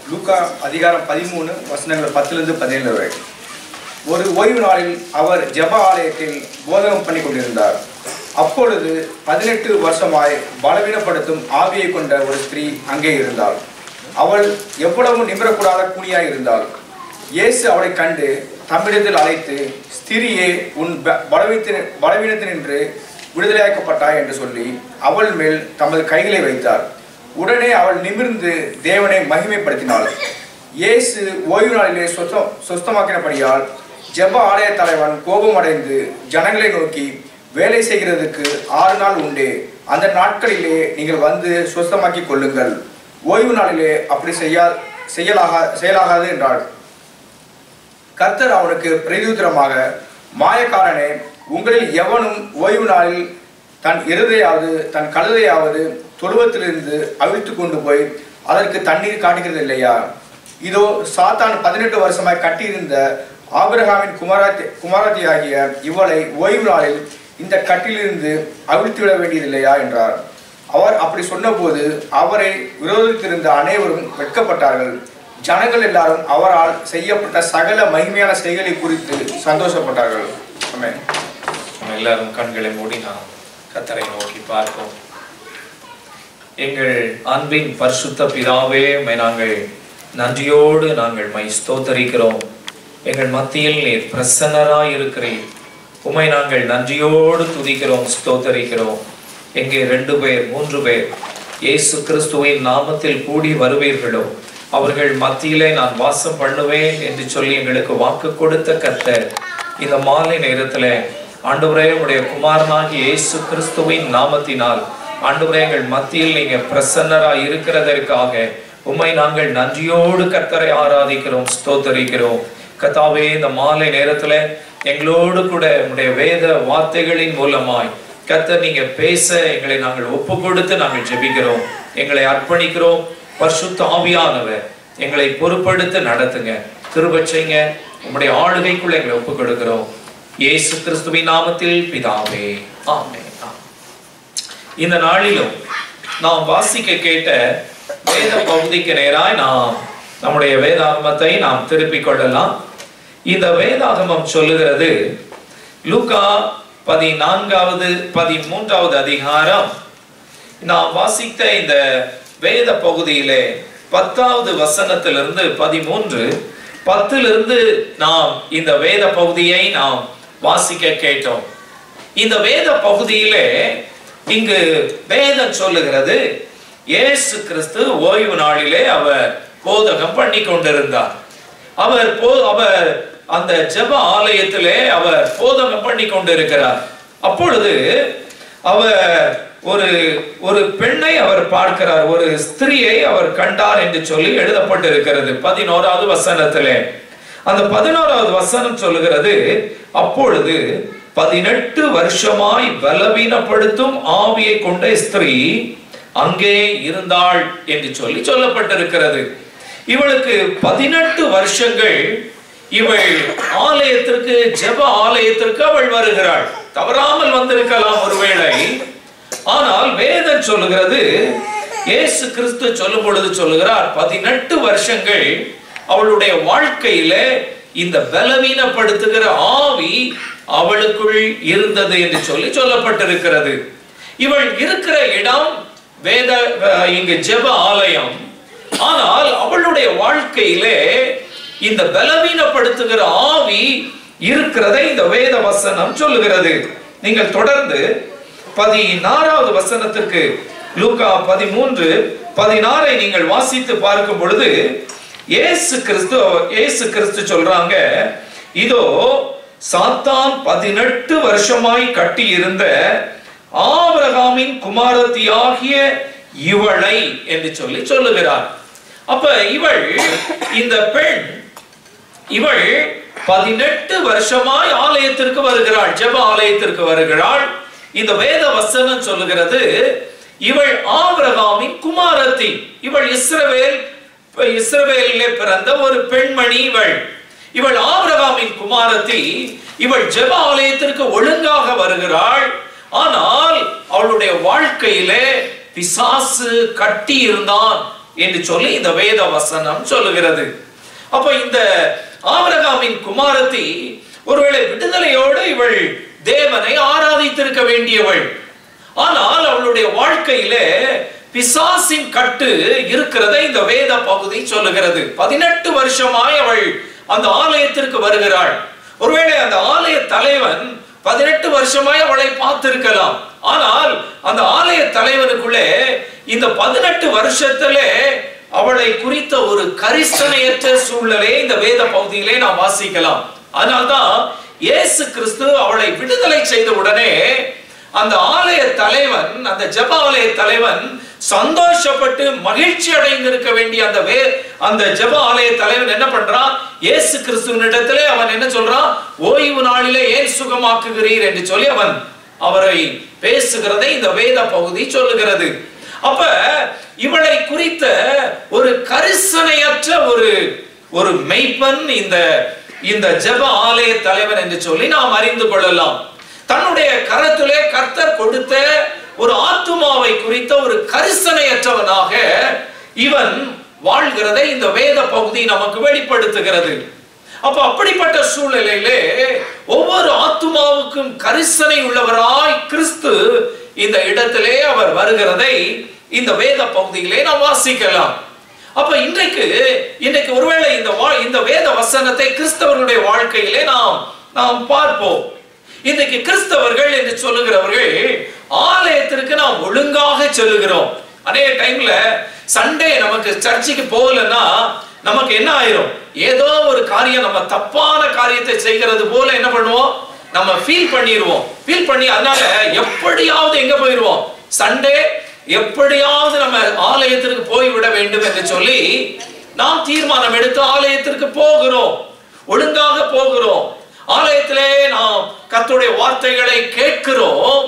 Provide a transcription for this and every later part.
லூக்கா அதிகாரம் பதிமூணு வசனங்கள் பத்துலேருந்து பதினேழு வரை ஒரு ஓய்வு நாளில் அவர் ஜெப ஆலயத்தில் போதகம் பண்ணி கொண்டிருந்தார் அப்பொழுது பதினெட்டு வருஷமாய் பலவீனப்படுத்தும் ஆவியை கொண்ட ஒரு ஸ்திரீ அங்கே இருந்தாள் அவள் எவ்வளவு நிமிரக்கூடாத கூனியாய் இருந்தாள் இயேசு அவளை கண்டு தம்மிடத்தில் அழைத்து ஸ்திரியே உன் ப- பலவீனத்தின பலவீனத்தினின்று விடுதலையாக்கப்பட்டாய் என்று சொல்லி அவள் மேல் தமது கைகளை வைத்தார் உடனே அவள் நிமிர்ந்து தேவனை மகிமைப்படுத்தினாள் இயேசு ஓய்வு நாளிலே சொத்தம் சொஸ்தமாக்கினபடியால் ஜெப ஆலய தலைவன் கோபமடைந்து ஜனங்களை நோக்கி வேலை செய்கிறதுக்கு ஆறு நாள் உண்டே அந்த நாட்களிலே நீங்கள் வந்து சுஸ்தமாக்கி கொள்ளுங்கள் ஓய்வு நாளிலே அப்படி செய்யா செய்யலாகா செயலாகாது என்றாள் கர்த்தர் அவனுக்கு பிரதியுத்தரமாக மாயக்காரனே உங்களில் எவனும் ஓய்வு நாளில் தன் இருதையாவது தன் கழுதையாவது தொழுவத்திலிருந்து அவிழ்த்து கொண்டு போய் அதற்கு தண்ணீர் காட்டுகிறது இல்லையா இதோ சாத்தான் பதினெட்டு வருஷமாய் கட்டியிருந்த ஆபிரகாமின் குமாரத்தி குமாரத்தியாகிய இவளை ஓய்வு நாளில் இந்த கட்டிலிருந்து அவிழ்த்து விட வேண்டியதில்லையா என்றார் அவர் அப்படி சொன்னபோது அவரை விரோதித்திருந்த அனைவரும் வெட்கப்பட்டார்கள் ஜனங்கள் எல்லாரும் அவரால் செய்யப்பட்ட சகல மகிமையான செய்களை குறித்து சந்தோஷப்பட்டார்கள் ஆமென் நம்ம எல்லாரும் கண்களை மூடி நாம் கத்தரை நோக்கி பார்ப்போம் எங்கள் அன்பின் பரிசுத்த பிதாவே உம்மை நாங்கள் நன்றியோடு நாங்கள் மை ஸ்தோத்தரிக்கிறோம் எங்கள் மத்தியில் நீர் பிரசன்னராய் இருக்கிறீர் உம்மை நாங்கள் நன்றியோடு துதிக்கிறோம் ஸ்தோத்தரிக்கிறோம் எங்கே ரெண்டு பேர் மூன்று பேர் இயேசு கிறிஸ்துவின் நாமத்தில் கூடி வருவீர்களோ அவர்கள் மத்தியிலே நான் வாசம் பண்ணுவேன் என்று சொல்லி எங்களுக்கு வாக்கு கொடுத்த கர்த்தர் இந்த மாலை நேரத்துல ஆண்டவரே உடைய குமாரனாகி இயேசு கிறிஸ்துவின் நாமத்தினால் ஆண்டவரே எங்கள் மத்தியில் நீங்க பிரசன்னராய் இருக்கிறதற்காக உம்மை நாங்கள் நன்றியோடு கர்த்தரை ஆராதிக்கிறோம் ஸ்தோத்தரிக்கிறோம் கத்தாவே இந்த மாலை நேரத்துல எங்களோடு கூட உடைய வேத வார்த்தைகளின் மூலமாய் கர்த்தர் நீங்க பேச எங்களை நாங்கள் ஒப்பு கொடுத்து நாங்கள் ஜெபிக்கிறோம் எங்களை அர்ப்பணிக்கிறோம் பரிசுத்த ஆவியானவர் எங்களை பொறுப்படுத்த நடத்துங்க கிருபை செய்யுங்க உம்முடைய ஆளுகைக்குள்ள எங்களை ஒப்பு கொடுக்கிறோம் இயேசு கிறிஸ்துவின் நாமத்தில் பிதாவே ஆமென் ஆமென். இந்த நாளிலும் நாம் வாசிக்க கேட்ட வேத பகுதிக்கு நேராய் நாம் நம்முடைய வேதாகமத்தை நாம் திருப்பிக் கொள்ளலாம் இந்த வேதாகமம் சொல்லுகிறது லூகா பதினான்காவது பதிமூன்றாவது அதிகாரம் நாம் வாசித்த இந்த வேத பகுதியிலே பத்தாவது வசனத்திலிருந்து பதிமூன்று பத்திலிருந்து நாம் இந்த வேத பகுதியை நாம் வாசிக்க கேட்டோம் இந்த வேத பகுதியிலே இங்கு வேதம் சொல்லுகிறது இயேசு கிறிஸ்து ஓய்வு நாளிலே அவர் போதகம் பண்ணி கொண்டிருந்தார் அவர் போ அவர் அந்த ஜெப ஆலயத்திலே அவர் போதகம் பண்ணி கொண்டிருக்கிறார் அப்பொழுது அவர் ஒரு ஒரு பெண்ணை அவர் பார்க்கிறார் ஒரு ஸ்திரியை அவர் கண்டார் என்று சொல்லி எழுதப்பட்டிருக்கிறது பதினோராவது வசனத்திலே அந்த பதினோராவது வசனம் சொல்லுகிறது அப்பொழுது பதினெட்டு வருஷமாய் பலவீனப்படுத்தும் ஆவியை கொண்ட ஸ்திரீ அங்கே இருந்தாள் என்று சொல்லி சொல்லப்பட்டிருக்கிறது இவளுக்கு பதினெட்டு வருஷங்கள் இவள் ஆலயத்திற்கு ஜெப ஆலயத்திற்கு அவள் வருகிறாள் தவறாமல் வந்திருக்கலாம் ஒருவேளை ஆனால் வேதம் சொல்லுகிறது இயேசு கிறிஸ்து சொல்லும் பொழுது சொல்லுகிறார் பதினெட்டு வருஷங்கள் அவளுடைய வாழ்க்கையில இந்த பலவீனப்படுத்துகிற ஆவி அவளுக்குள் இருந்தது என்று சொல்லி சொல்லப்பட்டிருக்கிறது இவள் இருக்கிற இடம் வேத அஹ், இங்கு ஜெப ஆலயம் ஆனால் அவளுடைய வாழ்க்கையிலே இந்த பலவீனப்படுத்துகிற ஆவி இருக்கிறதை இந்த வேத வசனம் சொல்லுகிறது நீங்கள் தொடர்ந்து பதினாறாவது வசனத்துக்கு லூகா பதிமூன்று பதினாறை நீங்கள் வாசித்து பார்க்கும் பொழுது இயேசு கிறிஸ்து இயேசு கிறிஸ்து சொல்றாங்க இதோ சாத்தான் பதினெட்டு வருஷமாய் கட்டி இருந்த ஆபிரகாமின் குமாரத்தியாகிய இவளை என்று சொல்லி சொல்லுகிறார் அப்ப இவள் இந்த பெண் இவள் பதினெட்டு வருஷமாய் ஆலயத்திற்கு வருகிறாள் ஜெப ஆலயத்திற்கு வருகிறாள் இந்த வேத வசனம் சொல்லுகிறது இவள் ஆபிரகாமின் குமாரத்தி இவள் இஸ்ரவேல் இஸ்ரவேலிலே பிறந்த ஒரு பெண்மணி இவள் இவள் ஆபிரகாமின் குமாரத்தி இவள் ஜெப ஆலயத்திற்கு ஒழுங்காக வருகிறாள் ஆனால் அவளுடைய வாழ்க்கையிலே பிசாசு கட்டி இருந்தான் என்று சொல்லி இந்த வேத வசனம் சொல்லுகிறது அப்ப இந்த ஆபிரகாமின் குமாரத்தி ஒருவேளை விடுதலையோடு இவள் தேவனை ஆராதித்திருக்க வேண்டியவள் ஆனால் அவளுடைய வாழ்க்கையிலே பிசாசின் கட்டு இருக்கிறதை இந்த வேத பகுதி சொல்லுகிறது பதினெட்டு வருஷமாய் அவள் அந்த ஆலயத்திற்கு வருகிறாள் ஒருவேளை அந்த ஆலய தலைவன் பதினெட்டு வருஷமாய் அவளை பார்த்திருக்கலாம் ஆனால் அந்த ஆலய தலைவனுக்குள்ளே இந்த பதினெட்டு வருஷத்திலே அவளை குறித்த ஒரு கரிசனையற்ற சூழ்நிலையை இந்த வேத பகுதியிலே நாம் வாசிக்கலாம் அதனால்தான் இயேசு கிறிஸ்து அவளை விடுதலை செய்த உடனே அந்த ஆலய தலைவன் அந்த ஜெப ஆலய தலைவன் சந்தோஷப்பட்டு மகிழ்ச்சி அடைந்திருக்க வேண்டிய அந்த வே அந்த ஜெப ஆலய தலைவன் என்ன பண்றான் இயேசு கிறிஸ்துவனிடத்திலே அவன் என்ன சொல்றான் ஓய்வு நாளிலே ஏன் சுகமாக்குகிறீர் என்று சொல்லி அவன் அவரை பேசுகிறதை இந்த வேத பகுதி சொல்லுகிறது அப்ப இவளை குறித்த ஒரு கரிசனையற்ற ஒரு ஒரு மெய்ப்பன் இந்த இந்த ஜெப ஆலய தலைவன் என்று சொல்லி நாம் அறிந்து கொள்ளலாம் தன்னுடைய கரத்திலே கர்த்தர் கொடுத்த ஒரு ஆத்துமாவை குறித்த ஒரு கரிசனையற்றவனாக இவன் வாழ்கிறதை இந்த வேத பகுதி நமக்கு வெளிப்படுத்துகிறது அப்ப அப்படிப்பட்ட சூழ்நிலையிலே ஒவ்வொரு ஆத்துமாவுக்கும் கரிசனை உள்ளவராய் கிறிஸ்து இந்த இடத்திலே அவர் வருகிறதை இந்த வேத பகுதியிலே நாம் வாசிக்கலாம் அப்ப இன்றைக்கு இன்றைக்கு ஒருவேளை இந்த வா- இந்த வேத வசனத்தை கிறிஸ்தவர்களுடைய வாழ்க்கையிலே நாம் நாம் பார்ப்போம் இன்றைக்கு கிறிஸ்தவர்கள் என்று சொல்லுகிறவர்கள் ஆலயத்திற்கு நாம் ஒழுங்காக செல்லுகிறோம் அதே டைம்ல சண்டே நமக்கு சர்ச்சுக்கு போகலன்னா நமக்கு என்ன ஆயிரும் ஏதோ ஒரு காரியம் நம்ம தப்பான காரியத்தை செய்கிறது போல என்ன பண்ணுவோம் நம்ம ஃபீல் பண்ணிடுவோம் ஃபீல் பண்ணி அதனால எப்படியாவது எங்க போயிடுவோம் சண்டே எப்படியாவது நம்ம ஆலயத்திற்கு போய்விட வேண்டும் என்று சொல்லி நாம் தீர்மானம் எடுத்து ஆலயத்திற்கு போகிறோம் ஒழுங்காக போகிறோம் ஆலயத்திலே நாம் கர்த்தருடைய வார்த்தைகளை கேட்கிறோம்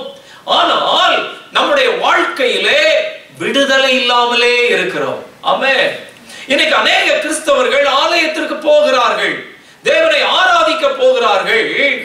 ஆனால் நம்முடைய வாழ்க்கையிலே விடுதலை இல்லாமலே இருக்கிறோம் ஆமென் இன்னைக்கு அநேக கிறிஸ்தவர்கள் ஆலயத்திற்கு போகிறார்கள் தேவனை ஆராதிக்க போகிறார்கள்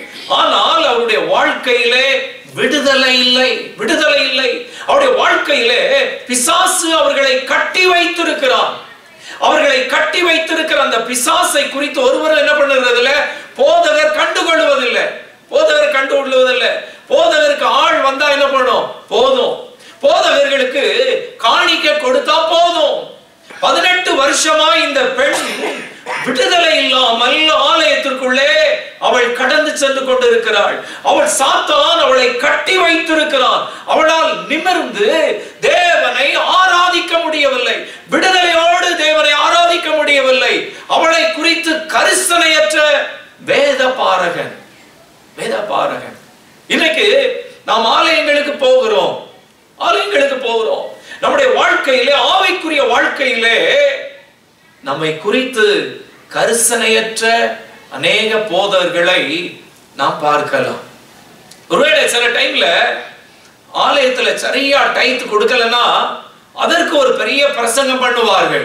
ஆனால் அவருடைய வாழ்க்கையிலே விடுதலை இல்லை விடுதலை இல்லை அவருடைய வாழ்க்கையிலே பிசாசு அவர்களை கட்டி வைத்திருக்கிறான் அவர்களை கட்டி வைத்திருக்கிற அந்த பிசாசை குறித்து ஒருவர் என்ன பண்ணுறதில்ல போதகர் கண்டுகொள்வதில்லை போதகர் கண்டுகொள்வதில்லை போதகருக்கு ஆள் வந்தா என்ன பண்ணும் போதும் போதகர்களுக்கு காணிக்க கொடுத்தா போதும் பதினெட்டு வருஷமா இந்த பெண் விடுதலை இல்லாமல் ஆலயத்திற்குள்ளே அவள் கடந்து சென்று கொண்டிருக்கிறாள் அவள் சாத்தான் அவளை கட்டி வைத்திருக்கிறான் அவளால் நிமிர்ந்து தேவனை ஆராதிக்க முடியவில்லை விடுதலையோடு தேவனை ஆராதிக்க முடியவில்லை அவளை குறித்து கரிசனையற்ற வேத பாரகன் வேத பாரகன் இன்னைக்கு நாம் ஆலயங்களுக்கு போகிறோம் ஆலயங்களுக்கு போகிறோம் நம்முடைய வாழ்க்கையிலே ஆவைக்குரிய வாழ்க்கையிலே நம்மை குறித்து கரிசனையற்ற அநேக போதர்களை நாம் பார்க்கலாம் ஒருவேளை சில டைம்ல ஆலயத்துல சரியா டைத்து கொடுக்கலன்னா அதற்கு ஒரு பெரிய பிரசங்கம் பண்ணுவார்கள்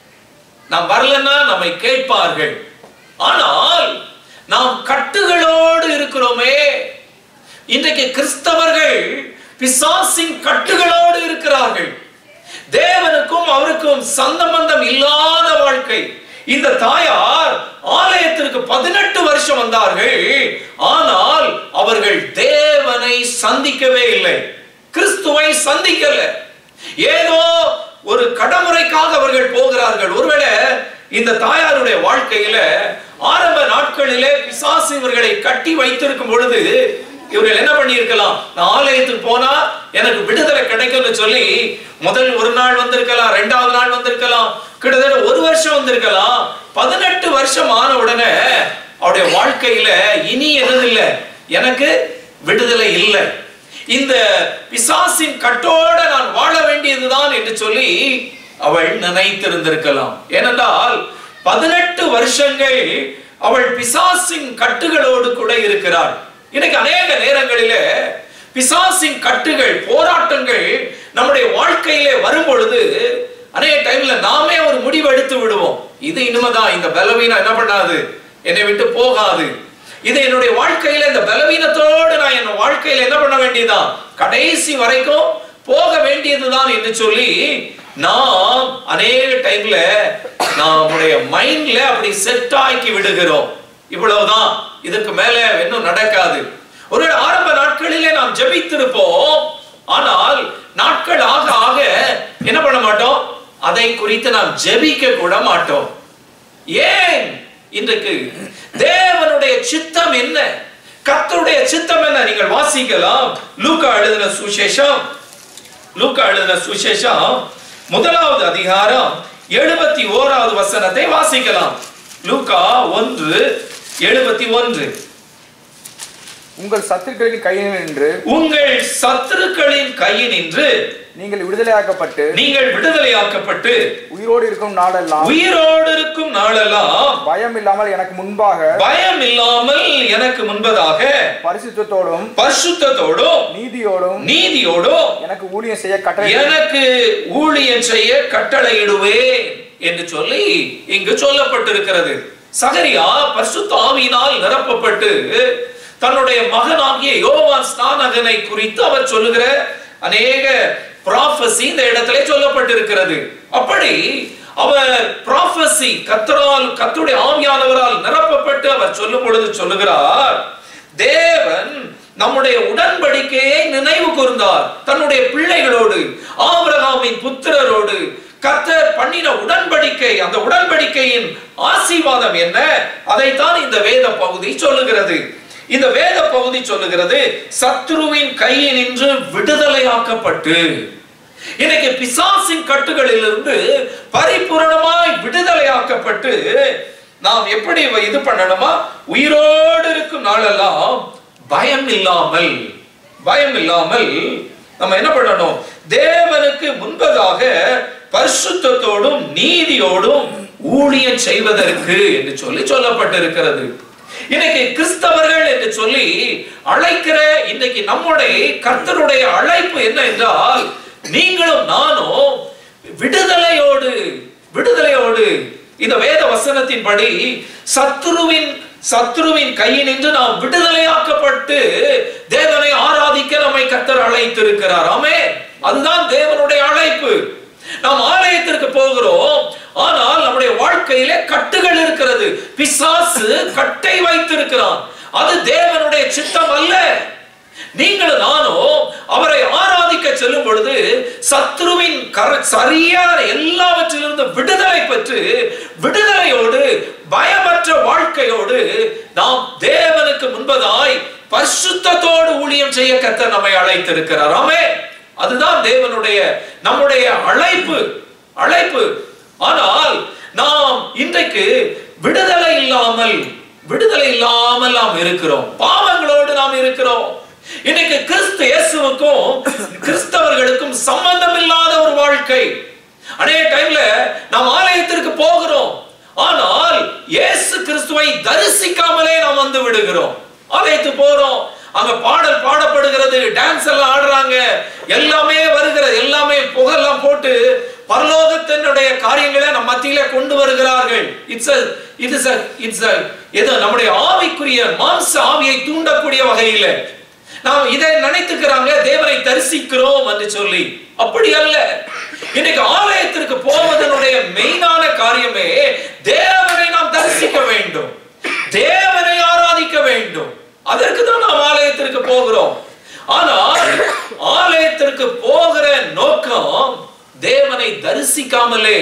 நாம் வரலன்னா நம்மை கேட்பார்கள் ஆனால் நாம் கட்டுகளோடு இருக்கிறோமே இன்றைக்கு கிறிஸ்தவர்கள் பிசாசின் கட்டுகளோடு இருக்கிறார்கள் தேவனுக்கும் அவருக்கும் சந்தபந்தம் இல்லாத வாழ்க்கை இந்த தாயார் ஆலயத்திற்கு பதினெட்டு வருஷம் வந்தார்கள் ஆனால் அவர்கள் தேவனை சந்திக்கவே இல்லை கிறிஸ்துவை சந்திக்கல ஏதோ ஒரு கடமுறைக்காக அவர்கள் போகிறார்கள் ஒருவேளை இந்த தாயாருடைய வாழ்க்கையில ஆரம்ப நாட்களிலே பிசாசு இவர்களை கட்டி வைத்திருக்கும் பொழுது இவர்கள் என்ன பண்ணியிருக்கலாம் நான் ஆலயத்துக்கு போனா எனக்கு விடுதலை கிடைக்கும்னு சொல்லி முதல் ஒரு நாள் வந்திருக்கலாம் ரெண்டாவது நாள் வந்திருக்கலாம் கிட்டத்தட்ட ஒரு வருஷம் வந்திருக்கலாம் பதினெட்டு வருஷம் ஆன உடனே அவருடைய வாழ்க்கையில இனி என்னது இல்லை எனக்கு விடுதலை இல்லை இந்த பிசாசின் கட்டோட நான் வாழ வேண்டியதுதான் என்று சொல்லி அவள் நினைத்திருந்திருக்கலாம் ஏனென்றால் பதினெட்டு வருஷங்கள் அவள் பிசாசின் கட்டுகளோடு கூட இருக்கிறாள் இன்னைக்கு அநேக நேரங்களிலே பிசாசின் கட்டுகள் போராட்டங்கள் நம்முடைய வாழ்க்கையிலே வரும் பொழுது அநேக டைம்ல நாமே ஒரு முடிவு எடுத்து விடுவோம் இது இனிமேதான் இந்த பலவீனம் என்ன பண்ணாது என்னை விட்டு போகாது இது என்னுடைய வாழ்க்கையில இந்த பலவீனத்தோடு நான் என் வாழ்க்கையில என்ன பண்ண வேண்டியதுதான் கடைசி வரைக்கும் போக வேண்டியதுதான் என்று சொல்லி நாம் அநேக டைம்ல நம்முடைய மைண்ட்ல அப்படி செட் ஆக்கி விடுகிறோம் இவ்வளவுதான் இதுக்கு மேல இன்னும் நடக்காது ஒரு ஆரம்ப நாட்களிலே நாம் ஜெபித்திருப்போம் ஆனால் நாட்கள் ஆக ஆக என்ன பண்ண மாட்டோம் அதை குறித்து நாம் ஜெபிக்க கூட மாட்டோம் ஏன் இன்றைக்கு தேவனுடைய சித்தம் என்ன கர்த்தருடைய சித்தம் என்ன நீங்கள் வாசிக்கலாம் லூக்கா எழுதின சுசேஷம் லூக்கா எழுதின சுசேஷம் முதலாவது அதிகாரம் எழுபத்தி ஓராவது வசனத்தை வாசிக்கலாம் லூக்கா ஒன்று எழுபத்தி ஒன்று உங்கள் சத்துருக்களின் கையில் நின்று உங்கள் சத்துருக்களின் கையினின்று நீங்கள் விடுதலையாக்கப்பட்டு நீங்கள் விடுதலையாக்கப்பட்டு உயிரோடு இருக்கும் நாளெல்லாம் உயிரோடு இருக்கும் நாளெல்லாம் பயம் இல்லாமல் எனக்கு முன்பாக பயம் இல்லாமல் எனக்கு முன்பதாக பரிசுத்தத்தோடும் பரிசுத்தத்தோடும் நீதியோடும் நீதியோடும் எனக்கு ஊழியம் செய்ய கட்டளை எனக்கு ஊழியம் செய்ய கட்டளையிடுவேன் என்று சொல்லி இங்கு சொல்லப்பட்டிருக்கிறது சகரியா பரிசுத்த ஆவியினால் நிரப்பப்பட்டு தன்னுடைய மகனாகிய யோவான் ஸ்நானகனை குறித்து அவர் சொல்லுகிற அநேக ப்ராஃபஸி இந்த இடத்திலே சொல்லப்பட்டிருக்கிறது அப்படி அவர் ப்ராஃபஸி கத்தரால் கத்துடைய ஆவியானவரால் நிரப்பப்பட்டு அவர் சொல்லும் பொழுது சொல்லுகிறார் தேவன் நம்முடைய உடன்படிக்கையை நினைவு கூர்ந்தார் தன்னுடைய பிள்ளைகளோடு ஆபிரகாமின் புத்திரரோடு கர்த்தர் பண்ணின உடன்படிக்கை அந்த உடன்படிக்கையின் ஆசீர்வாதம் என்ன அதைத்தான் இந்த வேத பகுதி சொல்லுகிறது இந்த வேத பகுதி சொல்லுகிறது சத்ருவின் கையில் நின்று விடுதலையாக்கப்பட்டு இன்னைக்கு பிசாசின் கட்டுகளிலிருந்து பரிபூரணமாய் விடுதலையாக்கப்பட்டு நாம் எப்படி இது பண்ணணுமா உயிரோடு இருக்கும் நாளெல்லாம் பயம் இல்லாமல் பயம் இல்லாமல் நம்ம என்ன பண்ணணும் தேவனுக்கு முன்பதாக பரிசுத்தத்தோடும் நீதியோடும் ஊழியம் செய்வதற்கு என்று சொல்லி சொல்லப்பட்டிருக்கிறது இன்னைக்கு கிறிஸ்தவர்கள் என்று சொல்லி அழைக்கிற இன்னைக்கு நம்முடைய கர்த்தருடைய அழைப்பு என்ன என்றால் நீங்களும் நானும் விடுதலையோடு விடுதலையோடு இந்த வேத வசனத்தின்படி சத்துருவின் சத்துருவின் கையினின்று நாம் விடுதலையாக்கப்பட்டு தேவனை ஆராதிக்க நம்மை கர்த்தர் அழைத்திருக்கிறார் ஆமே அதுதான் தேவனுடைய அழைப்பு நாம் ஆலயத்திற்கு போகிறோம் ஆனால் நம்முடைய வாழ்க்கையிலே கட்டுகள் இருக்கிறது பிசாசு கட்டை வைத்திருக்கிறான் அது தேவனுடைய சித்தம் அல்ல நீங்களும் நானும் அவரை ஆராதிக்க செல்லும் பொழுது சத்ருவின் கர சரியான எல்லாவற்றிலிருந்து விடுதலை பெற்று விடுதலையோடு பயமற்ற வாழ்க்கையோடு நாம் தேவனுக்கு முன்பதாய் பரிசுத்தத்தோடு ஊழியம் செய்ய கத்த நம்மை அழைத்திருக்கிறார் ஆமே அதுதான் தேவனுடைய நம்முடைய அழைப்பு அழைப்பு ஆனால் நாம் இன்றைக்கு விடுதலை இல்லாமல் விடுதலை இல்லாமல் நாம் இருக்கிறோம் பாவங்களோடு நாம் இருக்கிறோம் இன்னைக்கு கிறிஸ்து இயேசுவுக்கும் கிறிஸ்தவர்களுக்கும் சம்பந்தம் இல்லாத ஒரு வாழ்க்கை அநேக டைம்ல நாம் ஆலயத்திற்கு போகிறோம் ஆனால் இயேசு கிறிஸ்துவை தரிசிக்காமலே நாம் வந்து விடுகிறோம் ஆலயத்துக்கு போறோம் அங்க பாடல் பாடப்படுகிறது டான்ஸ் எல்லாம் ஆடுறாங்க எல்லாமே வருகிறது எல்லாமே புகெல்லாம் போட்டு பரலோகத்தினுடைய காரியங்களை நம்ம மத்தியில கொண்டு வருகிறார்கள் இட்ஸ் இட்ஸ் இட்ஸ் ஏதோ நம்முடைய ஆவிக்குரிய மாம்ச ஆவியை தூண்டக்கூடிய வகையில நாம் இதை நினைத்துக்கிறாங்க தேவனை தரிசிக்கிறோம் என்று சொல்லி அப்படி அல்ல இன்னைக்கு ஆலயத்திற்கு போவதனுடைய மெயினான காரியமே தேவனை நாம் தரிசிக்க வேண்டும் தேவனை ஆராதிக்க வேண்டும் அதற்கு தான் நாம் ஆலயத்திற்கு போகிறோம் ஆனால் ஆலயத்திற்கு போகிற நோக்கம் தேவனை தரிசிக்காமலே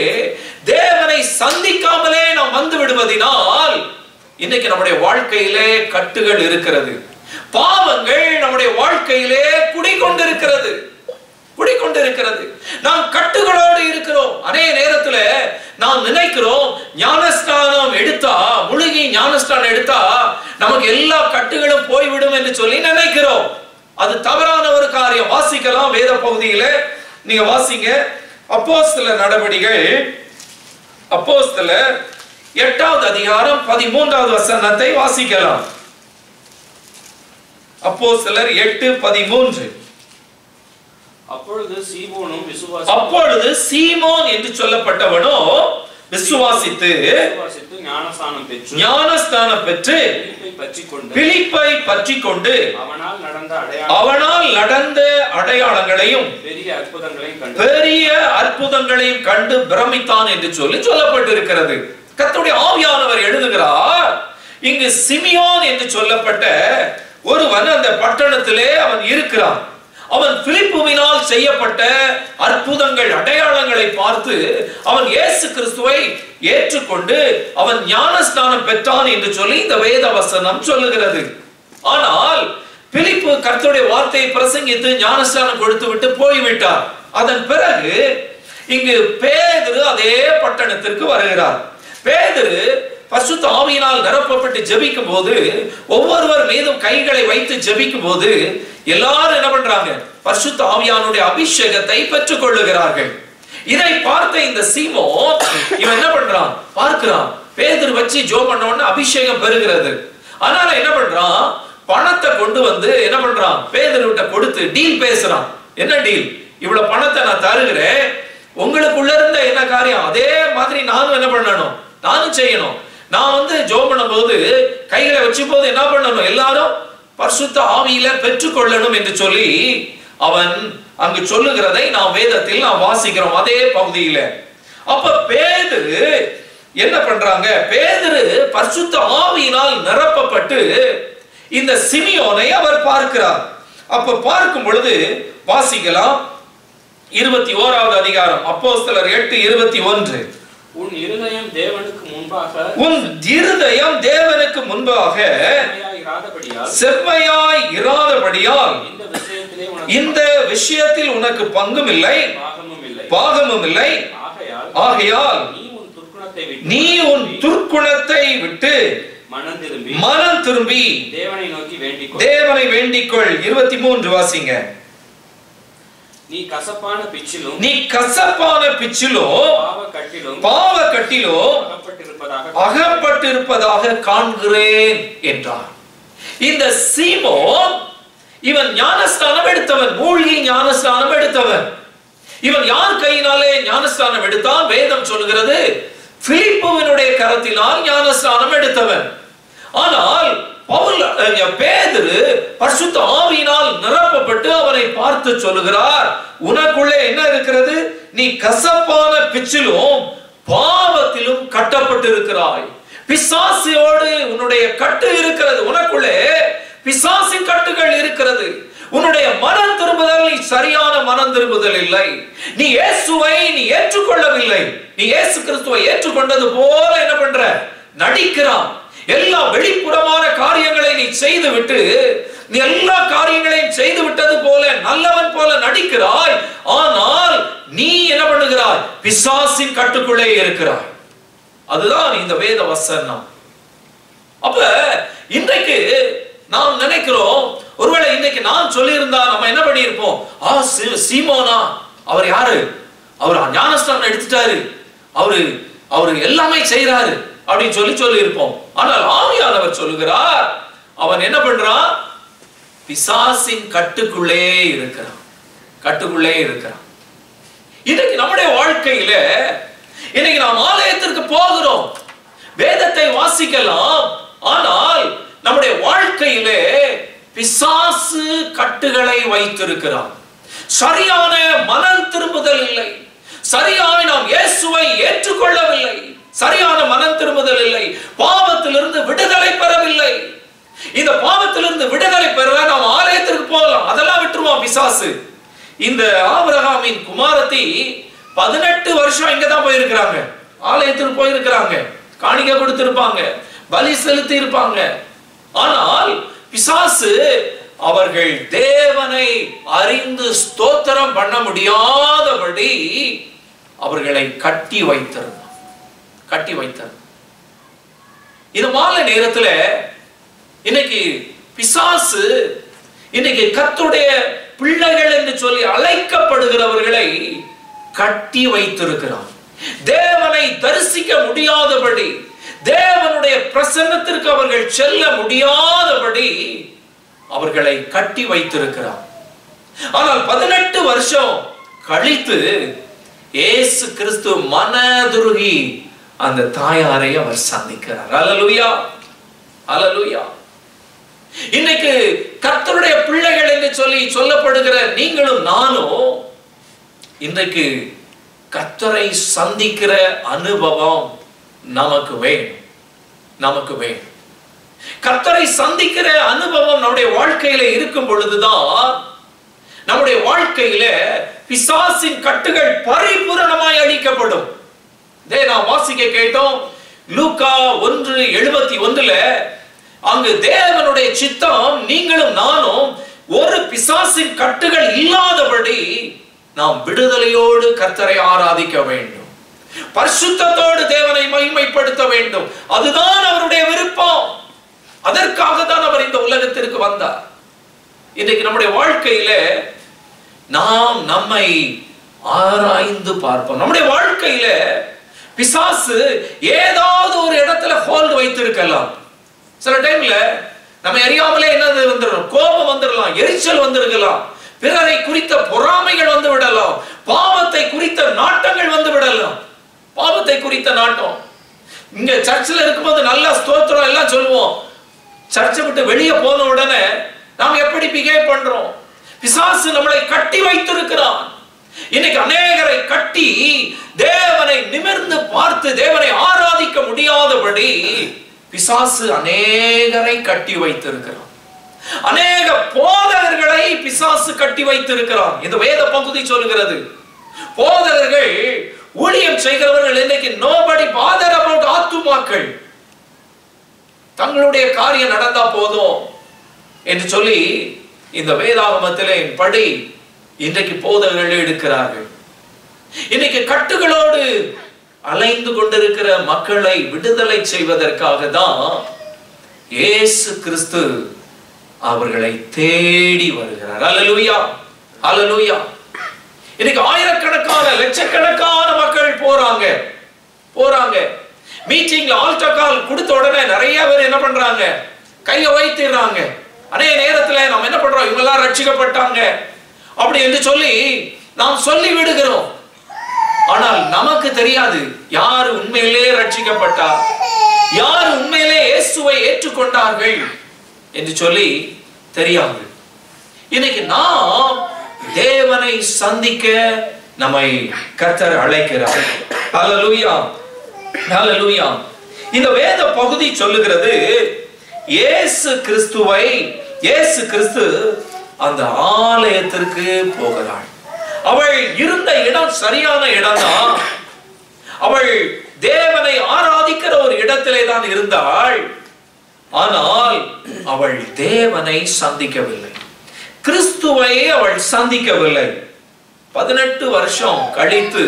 தேவனை சந்திக்காமலே நாம் வந்து விடுவதினால் இன்னைக்கு நம்முடைய வாழ்க்கையிலே கட்டுகள் இருக்கிறது பாவங்கள் நம்முடைய வாழ்க்கையிலே குடிக்கொண்டிருக்கிறது குடிக்கொண்டிருக்கிறது நாம் கட்டுகளோடு இருக்கிறோம் அநேக நேரத்துல நாம் நினைக்கிறோம் ஞானஸ்தானம் எடுத்தா முழுகி ஞானஸ்தானம் எடுத்தா நமக்கு எல்லா கட்டுகளும் போய்விடும் என்று சொல்லி நினைக்கிறோம் அது தவறான ஒரு காரியம் வாசிக்கலாம் வேத பகுதியில நீங்க வாசிங்க அப்போஸ்தல நடவடிகள் அப்போஸ்தல எட்டாவது அதிகாரம் பதிமூன்றாவது வசனத்தை வாசிக்கலாம் அப்போஸ்தலர் எட்டு பதிமூன்று அப்பொழுது சீமோனும் விசுவாசி அப்பொழுது சீமோன் என்று சொல்லப்பட்டவனோ விசுவாசித்து விசுவாசித்து ஞானஸ்தானம் பெற்று ஞானஸ்தானம் பெற்று பிலிப்பை பற்றி கொண்டு பிலிப்பை பற்றி கொண்டு அவனால் நடந்த அடையாள அவனால் நடந்த அடையாளங்களையும் பெரிய அற்புதங்களையும் கண்டு பெரிய அற்புதங்களையும் கண்டு பிரமித்தான் என்று சொல்லி சொல்லப்பட்டிருக்கிறது கர்த்தருடைய ஆவியானவர் எழுதுகிறார் இங்கு சிமியோன் என்று சொல்லப்பட்ட ஒருவன் அந்த பட்டணத்திலே அவன் இருக்கிறான் அவன் பிலிப்புவினால் செய்யப்பட்ட அற்புதங்கள் அடையாளங்களை பார்த்து அவன் இயேசு கிறிஸ்துவை ஏற்றுக்கொண்டு அவன் ஞானஸ்நானம் பெற்றான் என்று சொல்லி இந்த வேத வசனம் சொல்லுகிறது ஆனால் பிலிப்பு கர்த்தருடைய வார்த்தையை பிரசங்கித்து ஞானஸ்நானம் கொடுத்து விட்டு போய்விட்டார் அதன் பிறகு இங்கு பேதுரு அதே பட்டணத்திற்கு வருகிறார் பேதுரு பசுத்த ஆவியினால் நிரப்பப்பட்டு ஜெபிக்கும் போது ஒவ்வொருவர் மீதும் கைகளை வைத்து ஜெபிக்கும் போது எல்லாரும் என்ன பண்றாங்க பரிசுத்த ஆவியானுடைய அபிஷேகத்தை பெற்றுக் கொள்ளுகிறார்கள் இதை பார்த்த இந்த சீமோ இவன் என்ன பண்றான் பார்க்கிறான் பேதுரு வச்சு ஜோ பண்ண உடனே அபிஷேகம் பெறுகிறது அதனால என்ன பண்றான் பணத்தை கொண்டு வந்து என்ன பண்றான் பேதுருவிட்ட கொடுத்து டீல் பேசுறான் என்ன டீல் இவ்வளவு பணத்தை நான் தருகிறேன் உங்களுக்குள்ள இருந்த என்ன காரியம் அதே மாதிரி நானும் என்ன பண்ணணும் நானும் செய்யணும் நான் வந்து ஜோ பண்ணும்போது கைகளை வச்சு போது என்ன பண்ணணும் எல்லாரும் பரிசுத்த ஆவியில பெற்றுக்கொள்ளணும் என்று சொல்லி அவன் அங்கு சொல்லுகிறதை நாம் வேதத்தில் நாம் வாசிக்கிறோம் அதே பகுதியில அப்ப பேதுரு என்ன பண்றாங்க பேதுரு பரிசுத்த ஆவியினால் நிரப்பப்பட்டு இந்த சிமியோனை அவர் பார்க்கிறார் அப்ப பார்க்கும் பொழுது வாசிக்கலாம் இருபத்தி ஓராவது அதிகாரம் அப்போஸ்தலர் எட்டு இருபத்தி ஒன்று உன் இருதயம் தேவனுக்கு முன்பாக உன் இருதயம் தேவனுக்கு முன்பாக இராதபடியால் செம்மையாய் இராதபடியால் இந்த விஷயத்திலே உனக்கு இந்த விஷயத்தில் உனக்கு பங்கும் இல்லை பாகமும் இல்லை பாகமும் இல்லை ஆகையால் ஆகையால் நீ உன் துர்க்குணத்தை விட்டு நீ உன் துர்க்குணத்தை விட்டு மனம் திரும்பி மனம் திரும்பி தேவனை நோக்கி வேண்டிக் கொள் தேவனை வேண்டிக்கொள் இருபத்தி மூன்று வாசிங்க நீ கசப்பான பிச்சிலும் நீ கசப்பான பிச்சிலோ பாவ கட்டிலும் பாவ கட்டிலோ அகப்பட்டிருப்பதாக அகப்பட்டிருப்பதாக காண்கிறேன் என்றார் இந்த சீமோ இவன் ஞானஸ்தானம் எடுத்தவன் மூழ்கி ஞானஸ்தானம் எடுத்தவன் இவன் யார் கையினாலே ஞானஸ்தானம் எடுத்தான் வேதம் சொல்கிறது பிலிப்புவினுடைய கரத்தினால் ஞானஸ்தானம் எடுத்தவன் ஆனால் பவுல் அஹ், பேதுரு பரிசுத்த ஆவியினால் நிரப்பப்பட்டு அவனை பார்த்து சொல்லுகிறார் உனக்குள்ளே என்ன இருக்கிறது நீ கசப்பான பிச்சிலும் பாவத்திலும் கட்டப்பட்டிருக்கிறாய் பிசாசியோடு உன்னுடைய கட்டு இருக்கிறது உனக்குள்ளே பிசாசின் கட்டுகள் இருக்கிறது உன்னுடைய மனம் திரும்புதல் நீ சரியான மனம் திரும்புதல் இல்லை நீ இயேசுவை நீ ஏற்றுக்கொள்ளவில்லை நீ இயேசு கிறிஸ்துவை ஏற்றுக்கொண்டது போல என்ன பண்ற நடிக்கிறான் எல்லா வெளிப்புறமான காரியங்களை நீ செய்து விட்டு நீ எல்லா காரியங்களையும் செய்து விட்டது போல நல்லவன் போல நடிக்கிறாய் ஆனால் நீ என்ன பண்ணுகிறாய் பிசாசின் கட்டுக்குள்ளே இருக்கிறாய் அதுதான் இந்த வேத வசனம் அப்ப இன்றைக்கு நாம் நினைக்கிறோம் ஒருவேளை இன்னைக்கு நான் சொல்லியிருந்தா நம்ம என்ன பண்ணியிருப்போம் ஆ சி- சீமோனா அவர் யாரு அவர் ஞானஸ்தானம் எடுத்துட்டாரு அவரு அவரு எல்லாமே செய்றாரு அப்படின்னு சொல்லி சொல்லி இருப்போம் ஆனால் ஆவியானவர் சொல்லுகிறார் அவன் என்ன பண்றான் பிசாசின் கட்டுக்குள்ளே இருக்கிறான் கட்டுக்குள்ளே இருக்கிறான் இன்னைக்கு நம்முடைய வாழ்க்கையில இன்னைக்கு நாம் ஆலயத்திற்கு போகிறோம் வேதத்தை வாசிக்கலாம் ஆனால் நம்முடைய வாழ்க்கையிலே பிசாசு கட்டுகளை வைத்திருக்கிறான் சரியான மனம் திரும்புதல் இல்லை சரியான நாம் இயேசுவை ஏற்றுக்கொள்ளவில்லை சரியான மனம் திரும்புதல் இல்லை பாவத்திலிருந்து விடுதலை பெறவில்லை இந்த பாவத்திலிருந்து விடுதலை பெற நாம் ஆலயத்திற்கு போகலாம் அதெல்லாம் விட்டுருவோம் பிசாசு இந்த ஆபிரகாமின் குமாரத்தி பதினெட்டு வருஷம் இங்க தான் போயிருக்கிறாங்க ஆலயத்திற்கு போயிருக்கிறாங்க காணிக்கை கொடுத்திருப்பாங்க பலி செலுத்தி இருப்பாங்க ஆனால் பிசாசு அவர்கள் தேவனை அறிந்து ஸ்தோத்திரம் பண்ண முடியாதபடி அவர்களை கட்டி வைத்திருந்தான் கட்டி வைத்திருந்தான் இது மாலை நேரத்துல இன்னைக்கு பிசாசு இன்னைக்கு கர்த்தருடைய பிள்ளைகள் என்று சொல்லி அழைக்கப்படுகிறவர்களை கட்டி வைத்திருக்கிறான் தேவனை தரிசிக்க முடியாதபடி தேவனுடைய பிரசன்னத்திற்கு அவர்கள் செல்ல முடியாதபடி அவர்களை கட்டி வைத்திருக்கிறான் ஆனால் பதினெட்டு வருஷம் கழித்து இயேசு கிறிஸ்து மனதுருகி அந்த தாயாரை அவர் சந்திக்கிறார் அல்லலுயா அல்லலுயா இன்னைக்கு கர்த்தருடைய பிள்ளைகள் என்று சொல்லி சொல்லப்படுகிற நீங்களும் நானும் இன்றைக்கு கர்த்தரை சந்திக்கிற அனுபவம் நமக்கு வேணும் நமக்கு வேணும் கர்த்தரை சந்திக்கிற அனுபவம் நம்முடைய வாழ்க்கையில இருக்கும் பொழுதுதான் நம்முடைய வாழ்க்கையில பிசாசின் கட்டுகள் பரிபூரணமாய் அழிக்கப்படும் இதே நாம் வாசிக்க கேட்டோம் லூக்கா ஒன்று எழுபத்தி ஒன்றுல அங்கு தேவனுடைய சித்தம் நீங்களும் நானும் ஒரு பிசாசின் கட்டுகள் இல்லாதபடி நாம் விடுதலையோடு கர்த்தரை ஆராதிக்க வேண்டும் பரிசுத்தத்தோடு தேவனை மகிமைப்படுத்த வேண்டும் அதுதான் அவருடைய விருப்பம் அதற்காக தான் அவர் இந்த உலகத்திற்கு வந்தார் இன்றைக்கு நம்முடைய வாழ்க்கையில நாம் நம்மை ஆராய்ந்து பார்ப்போம் நம்முடைய வாழ்க்கையில பிசாசு ஏதாவது ஒரு இடத்துல ஹோல்டு வைத்திருக்கலாம் சில டைம்ல நம்ம அறியாமலே என்னது வந்துடும் கோபம் வந்துடலாம் எரிச்சல் வந்திருக்கலாம் பிறரை குறித்த பொறாமைகள் வந்து விடலாம் பாவத்தை குறித்த நாட்டங்கள் வந்து விடலாம் பாவத்தை குறித்த நாட்டம் இங்க சர்ச்சில் இருக்கும்போது நல்ல ஸ்தோத்திரம் எல்லாம் சொல்லுவோம் சர்ச்சை விட்டு வெளியே போன உடனே நாம் எப்படி பிஹேவ் பண்றோம் பிசாசு நம்மளை கட்டி வைத்திருக்கிறான் இன்னைக்கு அநேகரை கட்டி தேவனை நிமிர்ந்து பார்த்து தேவனை ஆராதிக்க முடியாதபடி பிசாசு அநேகரை கட்டி வைத்திருக்கிறான் அநேக போதகர்களை பிசாசு கட்டி வைத்திருக்கிறான் இந்த வேத பகுதி சொல்லுகிறது போதகர்கள் ஊழியம் செய்கிறவர்கள் இன்னைக்கு நோபடி பாதர் அபவுட் ஆத்துமாக்கள் தங்களுடைய காரியம் நடந்தா போதும் என்று சொல்லி இந்த வேதாகமத்திலே படி இன்றைக்கு போதகர்கள் எடுக்கிறார்கள் இன்னைக்கு கட்டுகளோடு அலைந்து கொண்டிருக்கிற மக்களை விடுதலை செய்வதற்காக தான் இயேசு கிறிஸ்து அவர்களை தேடி வருகிறார் அல்லலுயா அல்லலுயா இன்னைக்கு ஆயிரக்கணக்கான லட்சக்கணக்கான மக்கள் போறாங்க போறாங்க மீட்டிங்ல ஆல்டா கால் கொடுத்த உடனே நிறைய பேர் என்ன பண்றாங்க கையை வைத்திடுறாங்க அதே நேரத்துல நாம் என்ன பண்றோம் இவங்க எல்லாம் ரட்சிக்கப்பட்டாங்க அப்படி என்று சொல்லி நாம் சொல்லி விடுகிறோம் ஆனால் நமக்கு தெரியாது யார் உண்மையிலே ரட்சிக்கப்பட்டார் யார் உண்மையிலே இயேசுவை ஏற்றுக்கொண்டார்கள் என்று சொல்லி தெரியாது இன்னைக்கு நாம் தேவனை சந்திக்க நம்மை கர்த்தர் அழைக்கிறார் ஹalleluya ஹalleluya இந்த வேத பகுதி சொல்லுகிறது இயேசு கிறிஸ்துவை இயேசு கிறிஸ்து அந்த ஆலயத்திற்கு போகிறாள் அவள் இருந்த இடம் சரியான இடம்தான் அவள் தேவனை ஆராதிக்கிற ஒரு இடத்திலே தான் இருந்தாள் ஆனால் அவள் தேவனை சந்திக்கவில்லை கிறிஸ்துவை அவள் சந்திக்கவில்லை பதினெட்டு வருஷம் கழித்து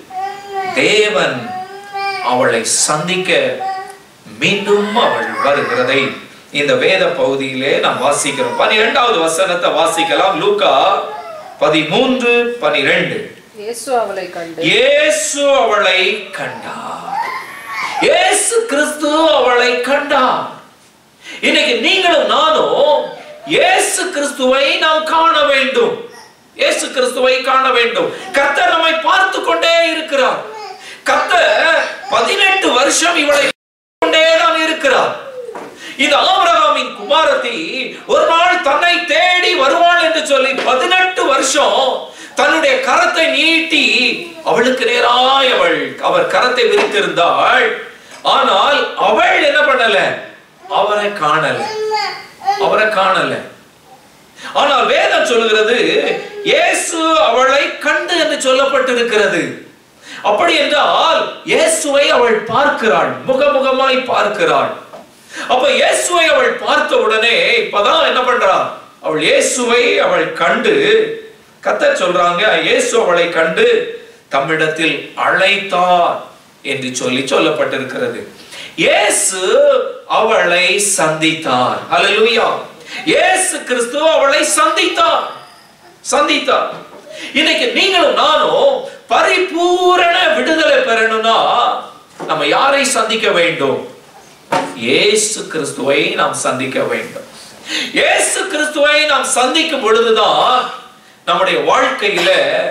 தேவன் அவளை சந்திக்க மீண்டும் அவள் வருகிறதை இந்த வேத பகுதியிலே நாம் வாசிக்கிறோம் பனிரெண்டாவது வசனத்தை வாசிக்கலாம் லூக்கா பதிமூன்று பனிரெண்டு இயேசு அவளை கண்டு இயேசு அவளை கண்டார் இயேசு கிறிஸ்து அவளை கண்டார் இன்னைக்கு நீங்களும் நானும் இயேசு கிறிஸ்துவை நாம் காண வேண்டும் இயேசு கிறிஸ்துவை காண வேண்டும் கர்த்தர் நம்மை பார்த்து கொண்டே இருக்கிறார் கர்த்தர் பதினெட்டு வருஷம் இவளை கொண்டேதான் இருக்கிறார் இந்த ஆபிரகாமின் குமாரத்தி ஒரு நாள் தன்னை தேடி வருவாள் என்று சொல்லி பதினெட்டு வருஷம் தன்னுடைய கரத்தை நீட்டி அவளுக்கு நேராய் அவள் அவர் கரத்தை விரித்திருந்தாள் ஆனால் அவள் என்ன பண்ணல அவரை காணல அவரை காணல ஆனால் வேதம் சொல்லுகிறது இயேசு அவளை கண்டு என்று சொல்லப்பட்டிருக்கிறது அப்படி என்றால் இயேசுவை அவள் பார்க்கிறாள் முகமுகமாய் பார்க்கிறாள் அப்ப இயேசுவை அவள் பார்த்த உடனே இப்பதான் என்ன பண்றா அவள் இயேசுவை அவள் கண்டு கத்தர் சொல்றாங்க இயேசு அவளை கண்டு தம்மிடத்தில் அழைத்தார் என்று சொல்லி சொல்லப்பட்டிருக்கிறது இயேசு அவளை சந்தித்தார் ஹalleluya இயேசு கிறிஸ்து அவளை சந்தித்தார் சந்தித்தார் இன்னைக்கு நீங்களும் நானும் பரிபூரண விடுதலை பெறணும்னா நம்ம யாரை சந்திக்க வேண்டும் இயேசு கிறிஸ்துவை நாம் சந்திக்க வேண்டும் இயேசு கிறிஸ்துவை நாம் சந்திக்கும் பொழுதுதான் நம்முடைய வாழ்க்கையில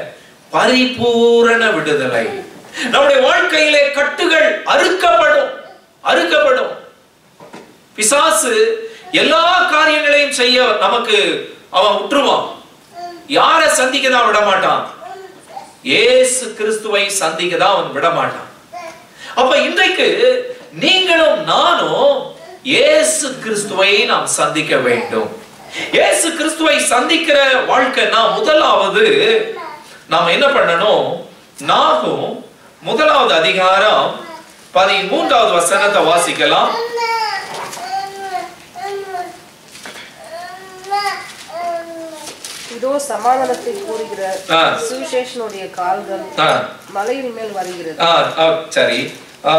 பரிபூரண விடுதலை நம்முடைய வாழ்க்கையிலே கட்டுகள் அறுக்கப்படும் அறுக்கப்படும் பிசாசு எல்லா காரியங்களையும் செய்ய நமக்கு அவன் விட்டுருவான் யாரை சந்திக்க தான் விட மாட்டான் இயேசு கிறிஸ்துவை சந்திக்க தான் அவன் விட மாட்டான் அப்ப இன்றைக்கு நீங்களும் நானும் இயேசு கிறிஸ்துவை நாம் சந்திக்க வேண்டும் இயேசு கிறிஸ்துவை சந்திக்கிற வாழ்க்கைனா முதலாவது நாம் என்ன பண்ணணும் நாகும் முதலாவது அதிகாரம் பதிமூன்றாவது வசனத்தை வாசிக்கலாம் இதோ சமாதானத்தை கூறுகிற ஆ. சுவிசேஷனுடைய கால்கள் ஆ, மலையின் மேல் வருகிறது ஆ, ஆ, சரி ஆ,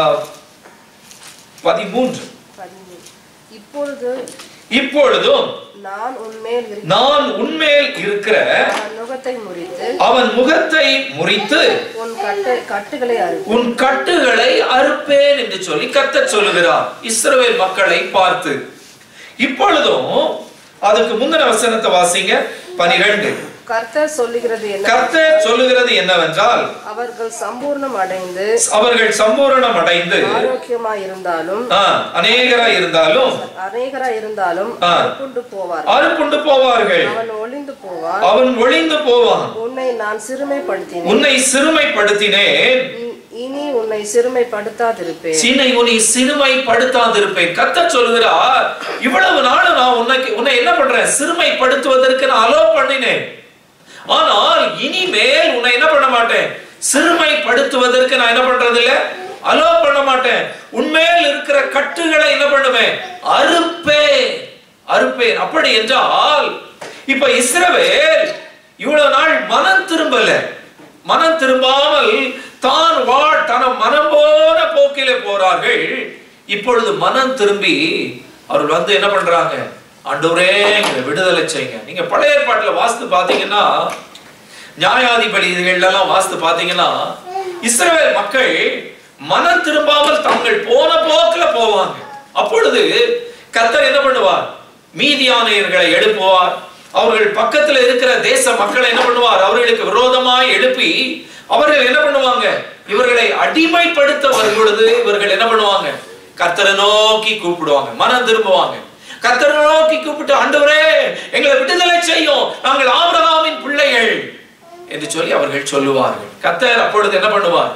பதிமூன்று பதிமூணு. இப்பொழுது இப்பொழுதும் நான் உன்மேல் இருக்கிற நான் உன்மேல் இருக்கிற அவன் நுகத்தை முறித்து அவன் முகத்தை முறித்து உன் கட்டு கட்டுகளை அறு உன் கட்டுகளை அறுப்பேன் என்று சொல்லி கர்த்தர் சொல்லுகிறார் இஸ்ரவேல் மக்களை பார்த்து இப்பொழுதும் அதுக்கு முந்தின வசனத்தை வாசிங்க பனிரெண்டு கர்த்தர் சொல்லுகிறது என்ன கர்த்தர் சொல்லுகிறது என்னவென்றால் அவர்கள் சம்பூர்ணம் அடைந்து அவர்கள் சம்பூரணம் அடைந்து ஆரோக்கியமாய் இருந்தாலும் ஆ, அநேகரா இருந்தாலும் அநேகராய் இருந்தாலும் ஆ. கொண்டு போவார் அறுப்புண்டு போவார்கள் அவன் ஒளிந்து போவான் அவன் ஒளிந்து போவான் உன்னை நான் சிறுமைப்படுத்தினேன் உன்னை சிறுமைப்படுத்தினேன் இ- இனி உன்னை சிறுமைப்படுத்தாதிருப்பேன் சீனை உன்னை சிறுமைப்படுத்தாதிருப்பேன் கர்த்தர் சொல்லுகிறார் இவ்வளவு நாள் நான் உனக்கு உன்னை என்ன பண்றேன் சிறுமைப்படுத்துவதற்கு நான் அலோ பண்ணினேன் ஆனால் இனிமேல் உன்னை என்ன பண்ண மாட்டேன் சிறுமைப்படுத்துவதற்கு நான் என்ன பண்றது இல்ல அலோ பண்ண மாட்டேன் உன்மேல் இருக்கிற கட்டுகளை என்ன பண்ணுவேன் அறுப்பேன் அறுப்பேன் அப்படி என்றால் இப்ப இஸ்ரவேல் இவ்வளவு நாள் மனம் திரும்பல மனம் திரும்பாமல் தான் வாழ் தன மனம் போன போக்கிலே போறார்கள் இப்பொழுது மனம் திரும்பி அவர்கள் வந்து என்ன பண்றாங்க ஆண்டவரே எங்களை விடுதலை செய்யுங்க நீங்க பழைய ஏற்பாட்டுல வாஸ்து பாத்தீங்கன்னா நியாயாதிபதிகள் எல்லாம் வாஸ்து பாத்தீங்கன்னா இஸ்ரவேல் மக்கள் மனம் திரும்பாமல் தாங்கள் போன போக்குல போவாங்க அப்பொழுது கர்த்தர் என்ன பண்ணுவார் மீதியானையர்களை எழுப்புவார் அவர்கள் பக்கத்துல இருக்கிற தேச மக்களை என்ன பண்ணுவார் அவர்களுக்கு விரோதமாய் எழுப்பி அவர்கள் என்ன பண்ணுவாங்க இவர்களை அடிமைப்படுத்த வரும் பொழுது இவர்கள் என்ன பண்ணுவாங்க கர்த்தரை நோக்கி கூப்பிடுவாங்க மனம் திரும்புவாங்க கர்த்தரை நோக்கி கூப்பிட்டு ஆண்டவரே எங்களை விடுதலை செய்யும் நாங்கள் ஆபிரகாமின் பிள்ளைகள் என்று சொல்லி அவர்கள் சொல்லுவார்கள் கர்த்தர் அப்பொழுது என்ன பண்ணுவார்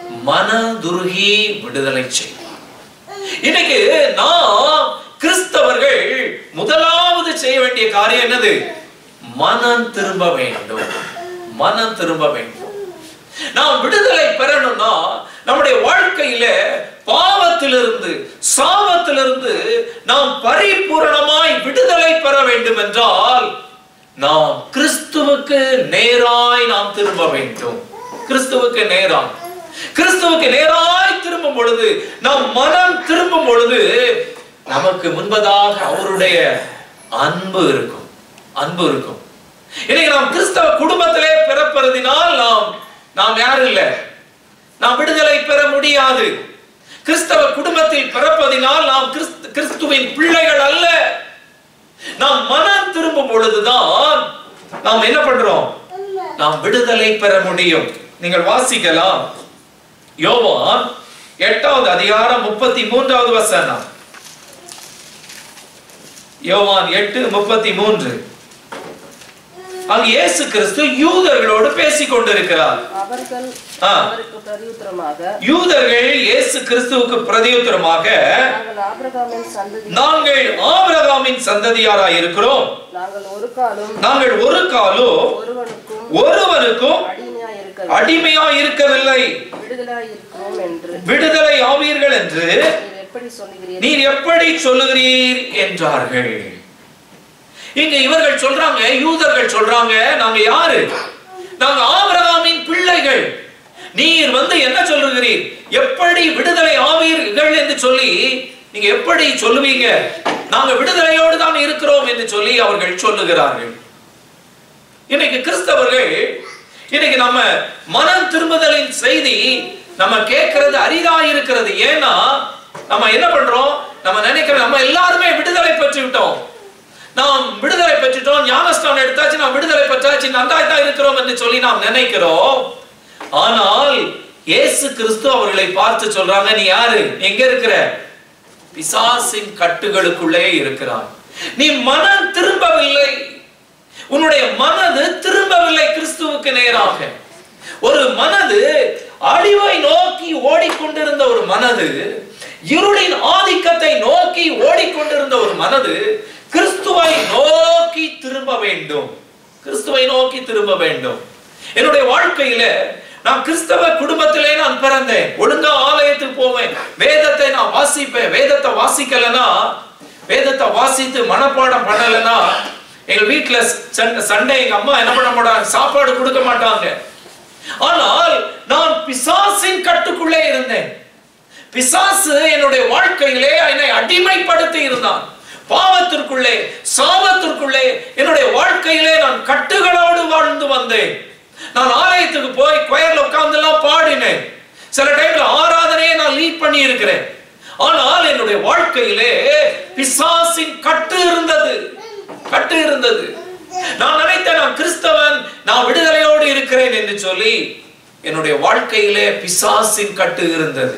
மனதுருகி விடுதலை செய்வார் இன்னைக்கு நாம் கிறிஸ்தவர்கள் முதலாவது செய்ய வேண்டிய காரியம் என்னது மனம் திரும்ப வேண்டும் மனம் திரும்ப வேண்டும் நாம் விடுதலை பெறணும்னா நம்முடைய வாழ்க்கையில பாவத்திலிருந்து சாபத்திலிருந்து நாம் பரிபூரணமாய் விடுதலை பெற வேண்டும் என்றால் நாம் கிறிஸ்துவுக்கு நேராய் நாம் திரும்ப வேண்டும் கிறிஸ்துவுக்கு நேராய் கிறிஸ்துவுக்கு நேராய் திரும்பும் பொழுது நாம் மனம் திரும்பும் பொழுது நமக்கு முன்பதாக அவருடைய அன்பு இருக்கும் அன்பு இருக்கும் இன்னைக்கு நாம் கிறிஸ்தவ குடும்பத்திலே பிறப்பறதினால் நாம் நாம் யாரும் இல்லை நாம் விடுதலை பெற முடியாது கிறிஸ்தவ குடும்பத்தில் பிறப்பதினால் நாம் கிறிஸ்து- கிறிஸ்துவின் பிள்ளைகள் அல்ல நாம் மனம் திரும்பும் பொழுதுதான் நாம் என்ன பண்றோம் நாம் விடுதலை பெற முடியும் நீங்கள் வாசிக்கலாம் யோவான் எட்டாவது அதிகாரம் முப்பத்தி மூன்றாவது வசனம் யோவான் எட்டு முப்பத்தி மூன்று அங்கு இயேசு கிறிஸ்து யூதர்களோடு பேசிக் கொண்டிருக்கிறார் அவர்கள் ஆ. அவருக்கு பிரதியுத்தரமாக யூதர்கள் இயேசு கிறிஸ்துவுக்கு பிரதியுத்தரமாக நாங்கள் ஆபிரகாமின் சந்ததி நாங்கள் ஆபிரகாமின் சந்ததியாராய் இருக்கிறோம் நாங்கள் ஒரு காலம் நாங்கள் ஒரு காலும் ஒருவனுக்கும் ஒருவனுக்கும் அடிமையாய் இருக்க அடிமையாய் இருக்கவில்லை விடுதலாய் இருக்கிறோம் என்று விடுதலை ஆவீர்கள் என்று நீர் எப்படி சொல்லுகிறீர் நீர் எப்படி சொல்லுகிறீர் என்றார்கள் இங்க இவர்கள் சொல்றாங்க யூதர்கள் சொல்றாங்க நாங்க யாரு நாங்க ஆபிரகாமின் பிள்ளைகள் நீர் வந்து என்ன சொல்லுகிறீர் எப்படி விடுதலை ஆவீர்கள் என்று சொல்லி நீங்க எப்படி சொல்லுவீங்க நாங்க விடுதலையோடு தான் இருக்கிறோம் என்று சொல்லி அவர்கள் சொல்லுகிறார்கள் இன்னைக்கு கிறிஸ்தவர்கள் இன்னைக்கு நம்ம மனம் திரும்புதலின் செய்தி நம்ம கேட்கறது அரிதா இருக்கிறது ஏன்னா நம்ம என்ன பண்றோம் நம்ம நினைக்கிறோம் நம்ம எல்லாருமே விடுதலை பெற்று விட்டோம் நாம் விடுதலை பெற்றுட்டோம் ஞானஸ்தானம் எடுத்தாச்சு நாம் விடுதலை பெற்றாச்சு நன்றாய் தான் இருக்கிறோம் என்று சொல்லி நாம் நினைக்கிறோம் ஆனால் இயேசு கிறிஸ்து அவர்களை பார்த்து சொல்றாங்க நீ யாரு நீ எங்க இருக்கிற பிசாசின் கட்டுகளுக்குள்ளே இருக்கிறாய் நீ மனம் திரும்பவில்லை உன்னுடைய மனது திரும்பவில்லை கிறிஸ்துவுக்கு நேராக ஒரு மனது அழிவை நோக்கி ஓடிக்கொண்டிருந்த ஒரு மனது இருளின் ஆதிக்கத்தை நோக்கி ஓடிக்கொண்டிருந்த ஒரு மனது கிறிஸ்துவை நோக்கி திரும்ப வேண்டும் கிறிஸ்துவை நோக்கி திரும்ப வேண்டும் என்னுடைய வாழ்க்கையில நான் கிறிஸ்தவ குடும்பத்திலே நான் பிறந்தேன் ஒழுங்கா ஆலயத்துக்கு போவேன் வேதத்தை நான் வாசிப்பேன் வேதத்தை வாசிக்கலனா வேதத்தை வாசித்து மனப்பாடம் பண்ணலைன்னா எங்க வீட்டுல சண்டை சண்டை எங்க அம்மா என்ன பண்ண மாட்டாங்க சாப்பாடு கொடுக்க மாட்டாங்க ஆனால் நான் பிசாசின் கட்டுக்குள்ளே இருந்தேன் பிசாசு என்னுடைய வாழ்க்கையிலே என்னை அடிமைப்படுத்தி இருந்தான் பாவத்திற்குள்ளே சாபத்திற்குள்ளே என்னுடைய வாழ்க்கையிலே நான் கட்டுகளோடு வாழ்ந்து வந்தேன் நான் ஆலயத்துக்கு போய் கொயர்ல உட்கார்ந்து எல்லாம் பாடினேன் சில டைம்ல ஆராதனையை நான் லீட் பண்ணி இருக்கிறேன் ஆனால் என்னுடைய வாழ்க்கையிலே பிசாசின் கட்டு இருந்தது கட்டு இருந்தது நான் நினைத்தேன் நான் கிறிஸ்தவன் நான் விடுதலையோடு இருக்கிறேன் என்று சொல்லி என்னுடைய வாழ்க்கையிலே பிசாசின் கட்டு இருந்தது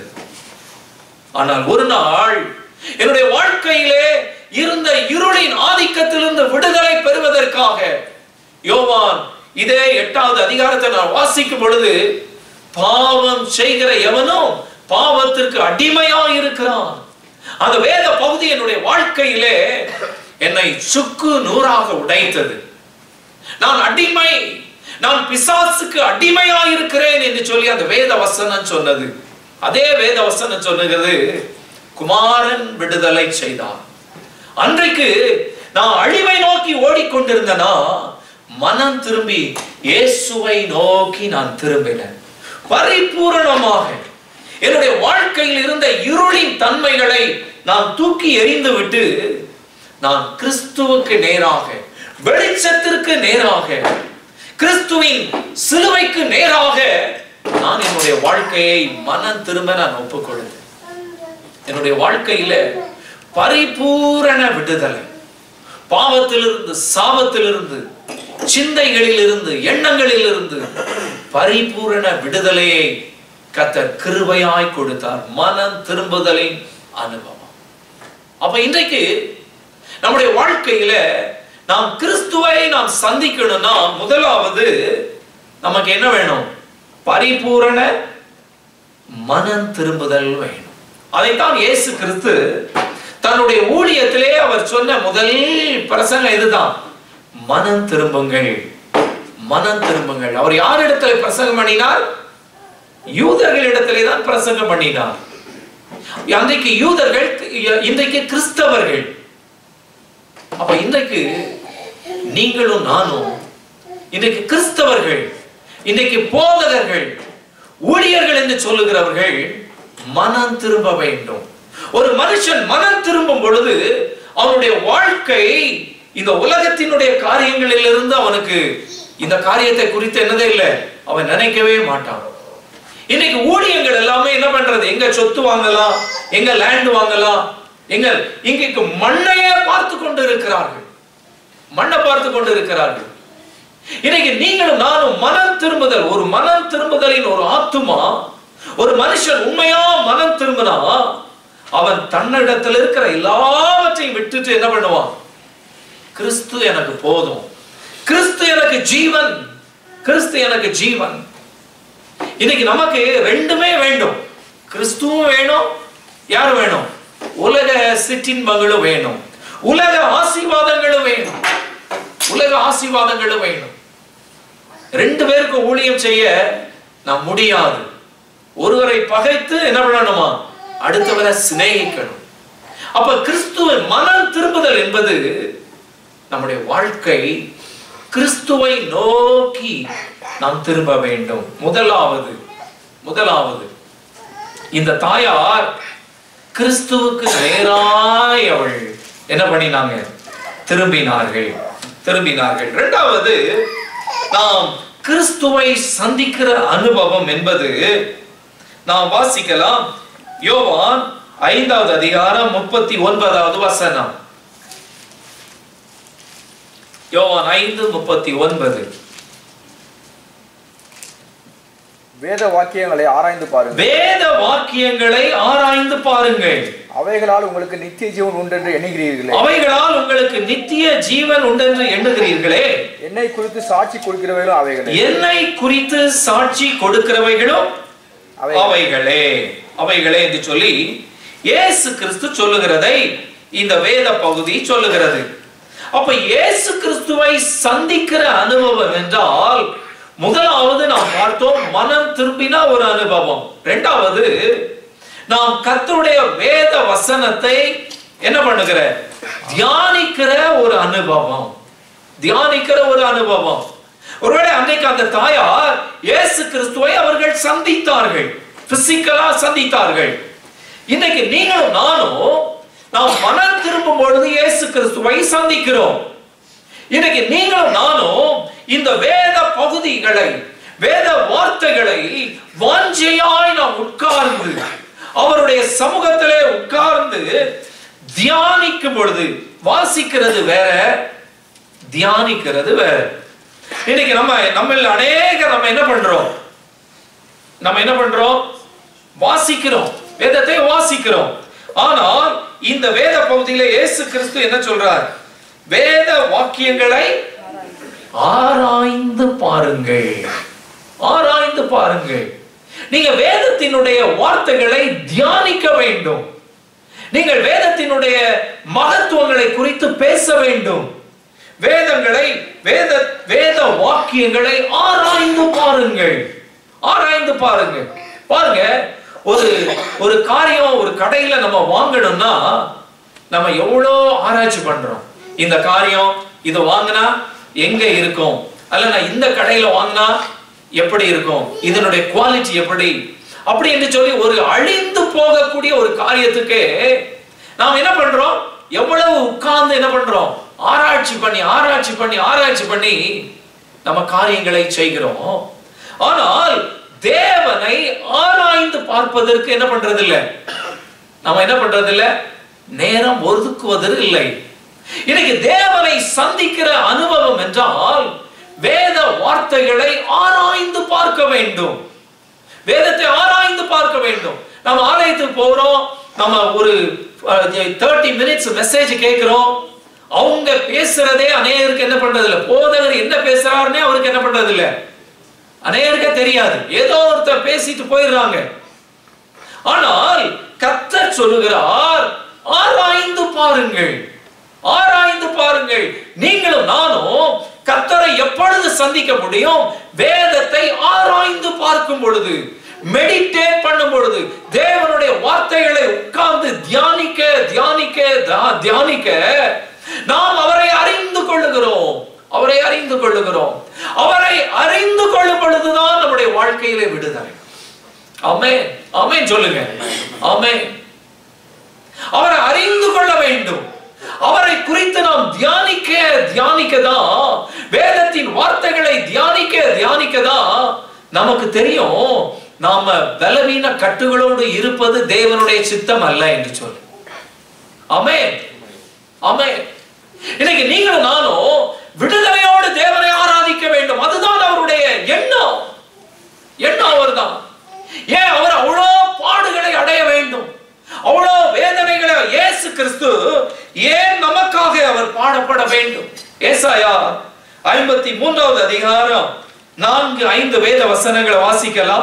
ஆனால் ஒரு நாள் என்னுடைய வாழ்க்கையிலே இருந்த இருளின் ஆதிக்கத்திலிருந்து விடுதலை பெறுவதற்காக யோவான் இதே எட்டாவது அதிகாரத்தை நான் வாசிக்கும் பொழுது பாவம் செய்கிற எவனும் பாவத்திற்கு அடிமையா இருக்கிறான் அந்த வேத பகுதி என்னுடைய வாழ்க்கையிலே என்னை சுக்கு நூறாக உடைத்தது நான் அடிமை நான் பிசாசுக்கு அடிமையா இருக்கிறேன் என்று சொல்லி அந்த வேத வசனம் சொன்னது அதே வேத வசனம் சொன்னுகிறது குமாரன் விடுதலை செய்தார் அன்றைக்கு நான் அழிவை நோக்கி ஓடிக்கொண்டிருந்தனா மனம் திரும்பி இயேசுவை நோக்கி நான் திரும்பினேன் பரிபூரணமாக என்னுடைய வாழ்க்கையில் இருந்த இருளின் தன்மைகளை நான் தூக்கி எறிந்து விட்டு நான் கிறிஸ்துவுக்கு நேராக வெளிச்சத்திற்கு நேராக கிறிஸ்துவின் சிலுவைக்கு நேராக நான் என்னுடைய வாழ்க்கையை மனம் திரும்ப நான் ஒப்புக் கொடுத்தேன் என்னுடைய வாழ்க்கையில பரிபூரண விடுதலை பாவத்திலிருந்து சாபத்திலிருந்து சிந்தைகளில் இருந்து எண்ணங்களில் இருந்து பரிபூரண விடுதலையை கத்தர் கிருபையாய் கொடுத்தார் மனம் திரும்புதலின் அனுபவம் அப்ப இன்றைக்கு நம்முடைய வாழ்க்கையில நாம் கிறிஸ்துவை நாம் சந்திக்கணும்னா முதலாவது நமக்கு என்ன வேணும் பரிபூரண மனம் திரும்புதல் வேணும் அதைத்தான் இயேசு கிறிஸ்து தன்னுடைய ஊழியத்திலே அவர் சொன்ன முதல் பிரசங்கம் இதுதான் மனம் திரும்புங்கள் மனம் திரும்புங்கள் அவர் யாரிடத்துல பிரசங்கம் பண்ணினார் யூதர்களிடத்திலே தான் பிரசங்கம் பண்ணினார் அன்றைக்கு யூதர்கள் இன்றைக்கு கிறிஸ்தவர்கள் அப்ப இன்றைக்கு நீங்களும் நானும் இன்றைக்கு கிறிஸ்தவர்கள் இன்றைக்கு போதகர்கள் ஊழியர்கள் என்று சொல்லுகிறவர்கள் மனம் திரும்ப வேண்டும் ஒரு மனுஷன் மனம் திரும்பும் பொழுது அவனுடைய வாழ்க்கை இந்த உலகத்தினுடைய காரியங்களில் இருந்து அவனுக்கு இந்த காரியத்தை குறித்து என்னதே இல்லை அவன் நினைக்கவே மாட்டான் இன்னைக்கு ஊழியங்கள் எல்லாமே என்ன பண்றது எங்க சொத்து வாங்கலாம் எங்க லேண்ட் வாங்கலாம் எங்க இங்கு மண்ணையே பார்த்து கொண்டு இருக்கிறார்கள் மண்ணை பார்த்து கொண்டு இருக்கிறார்கள் இன்னைக்கு நீங்களும் நானும் மனம் திரும்புதல் ஒரு மனம் திரும்புதலின் ஒரு ஆத்துமா ஒரு மனுஷன் உண்மையா மனம் திரும்பினா அவன் தன்னிடத்தில் இருக்கிற எல்லாவற்றையும் விட்டுட்டு என்ன பண்ணுவான் கிறிஸ்து எனக்கு போதும் கிறிஸ்து எனக்கு ஜீவன் கிறிஸ்து எனக்கு ஜீவன் இன்னைக்கு நமக்கு ரெண்டுமே வேண்டும் கிறிஸ்துவும் வேணும் யார் வேணும் உலக சிற்றின்பங்களும் வேணும் உலக ஆசீர்வாதங்களும் வேணும் உலக ஆசீர்வாதங்களும் வேணும் ரெண்டு பேருக்கு ஊழியம் செய்ய நாம் முடியாது ஒருவரை பகைத்து என்ன பண்ணணுமா அடுத்தவரை சிநேகிக்கணும் அப்ப கிறிஸ்துவின் மனம் திரும்புதல் என்பது நம்முடைய வாழ்க்கை கிறிஸ்துவை நோக்கி நாம் திரும்ப வேண்டும் முதலாவது முதலாவது இந்த தாயார் கிறிஸ்துவுக்கு நேராய் அவள் என்ன பண்ணினாங்க திரும்பினார்கள் திரும்பினார்கள் இரண்டாவது நாம் கிறிஸ்துவை சந்திக்கிற அனுபவம் என்பது நாம் வாசிக்கலாம் யோவான் ஐந்தாவது அதிகாரம் முப்பத்தி ஒன்பதாவது வசனம் யோவான் ஐந்து முப்பத்தி ஒன்பது வேத வாக்கியங்களை ஆராய்ந்து பாருங்கள் வேத வாக்கியங்களை ஆராய்ந்து பாருங்கள் அவைகளால் உங்களுக்கு நித்திய ஜீவன் உண்டு என்று எண்ணுகிறீர்களே அவைகளால் உங்களுக்கு நித்திய ஜீவன் உண்டென்று எண்ணுகிறீர்களே என்னை குறித்து சாட்சி கொடுக்கிறவர்களும் அவைகளே என்னை குறித்து சாட்சி கொடுக்கிறவைகளும் அவைகளே. அவைகளே அவைகளே என்று சொல்லி இயேசு கிறிஸ்து சொல்லுகிறதை இந்த வேத பகுதி சொல்லுகிறது அப்ப இயேசு கிறிஸ்துவை சந்திக்கிற அனுபவம் என்றால் முதலாவது நாம் பார்த்தோம் மனம் திரும்பின ஒரு அனுபவம் இரண்டாவது நாம் கர்த்தருடைய வேத வசனத்தை என்ன பண்ணுகிற தியானிக்கிற ஒரு அனுபவம் தியானிக்கிற ஒரு அனுபவம் ஒருவேளை அன்னைக்கு அந்த தாயார் இயேசு கிறிஸ்துவை அவர்கள் சந்தித்தார்கள் பிசிக்கலா சந்தித்தார்கள் இன்னைக்கு நீங்களும் நானும் நாம் மனம் திரும்பும் பொழுது இயேசு கிறிஸ்துவை சந்திக்கிறோம் இன்னைக்கு நீங்களும் நானும் இந்த வேத பகுதிகளை வேத வார்த்தைகளை வாஞ்சையாய் நாம் உட்கார்ந்து அவருடைய சமூகத்திலே உட்கார்ந்து தியானிக்கும் பொழுது வாசிக்கிறது வேற தியானிக்கிறது வேற இன்னைக்கு நம்ம நம்ம அநேக நம்ம என்ன பண்றோம் நம்ம என்ன பண்றோம் வாசிக்கிறோம் வேதத்தை வாசிக்கிறோம் ஆனால் இந்த வேத பகுதியில இயேசு கிறிஸ்து என்ன சொல்றார் வேத வாக்கியங்களை ஆராய்ந்து பாருங்கள் ஆராய்ந்து பாருங்கள் நீங்க வேதத்தினுடைய வார்த்தைகளை தியானிக்க வேண்டும் நீங்கள் வேதத்தினுடைய மகத்துவங்களை குறித்து பேச வேண்டும் வேதங்களை வேத வேத வாக்கியங்களை ஆராய்ந்து பாருங்கள் ஆராய்ந்து பாருங்கள் பாருங்க ஒரு ஒரு காரியம் ஒரு கடையில நம்ம வாங்கணும்னா நம்ம எவ்வளோ ஆராய்ச்சி பண்றோம் இந்த காரியம் இது வாங்கினா எங்க இருக்கும் அல்ல நான் இந்த கடையில வாங்கினா எப்படி இருக்கும் இதனுடைய குவாலிட்டி எப்படி அப்படி என்று சொல்லி ஒரு அழிந்து போகக்கூடிய ஒரு காரியத்துக்கு நாம் என்ன பண்றோம் எவ்வளவு உட்கார்ந்து என்ன பண்றோம் ஆராய்ச்சி பண்ணி ஆராய்ச்சி பண்ணி ஆராய்ச்சி பண்ணி நம்ம காரியங்களை செய்கிறோம் ஆனால் தேவனை ஆராய்ந்து பார்ப்பதற்கு என்ன பண்றது இல்ல நம்ம என்ன பண்றது இல்ல நேரம் ஒதுக்குவது இல்லை இன்னைக்கு தேவனை சந்திக்கிற அனுபவம் என்றால் வேத வார்த்தைகளை ஆராய்ந்து பார்க்க வேண்டும் வேதத்தை ஆராய்ந்து பார்க்க வேண்டும் நம்ம ஆலயத்துக்கு போறோம் நம்ம ஒரு தேர்ட்டி மினிட்ஸ் மெசேஜ் கேட்கிறோம் அவங்க பேசுறதே அநேகருக்கு என்ன பண்றது இல்ல போதகர் என்ன பேசுறாருன்னே அவருக்கு என்ன பண்றது இல்ல அநேகருக்கு தெரியாது ஏதோ ஒருத்தர் பேசிட்டு போயிடுறாங்க ஆனால் கர்த்தர் சொல்லுகிறார் ஆராய்ந்து பாருங்கள் ஆராய்ந்து பாருங்கள் நீங்களும் நானும் கர்த்தரை எப்பொழுது சந்திக்க முடியும் வேதத்தை ஆராய்ந்து பார்க்கும் பொழுது மெடிடேட் பண்ணும் பொழுது தேவனுடைய வார்த்தைகளை உட்கார்ந்து தியானிக்க தியானிக்க தா- தியானிக்க நாம் அவரை அறிந்து கொள்ளுகிறோம் அவரை அறிந்து கொள்ளுகிறோம் அவரை அறிந்து கொள்ளும் பொழுதுதான் நம்முடைய வாழ்க்கையிலே விடுதலை ஆமென் ஆமென் சொல்லுங்க ஆமென் அவரை அறிந்து கொள்ள வேண்டும் அவரை குறித்து நாம் தியானிக்க தியானிக்க தான் வேதத்தின் வார்த்தைகளை தியானிக்க தியானிக்க தான் நமக்கு தெரியும் நாம பலவீன கட்டுகளோடு இருப்பது தேவனுடைய சித்தம் அல்ல என்று சொல்லி ஆமென் ஆமென் இன்னைக்கு நீங்களும் நானும் விடுதலையோடு தேவனை ஆராதிக்க வேண்டும் அதுதான் அவருடைய எண்ணம் எண்ணம் அவர்தான் ஏன் அவர் அவ்வளோ பாடுகளை அடைய வேண்டும் அவ்வளோ வேதனைகளை இயேசு கிறிஸ்து ஏன் நமக்காக அவர் பாடப்பட வேண்டும் ஏசாயா ஐம்பத்தி மூன்றாவது அதிகாரம் நான்கு ஐந்து வேத வசனங்களை வாசிக்கலாம்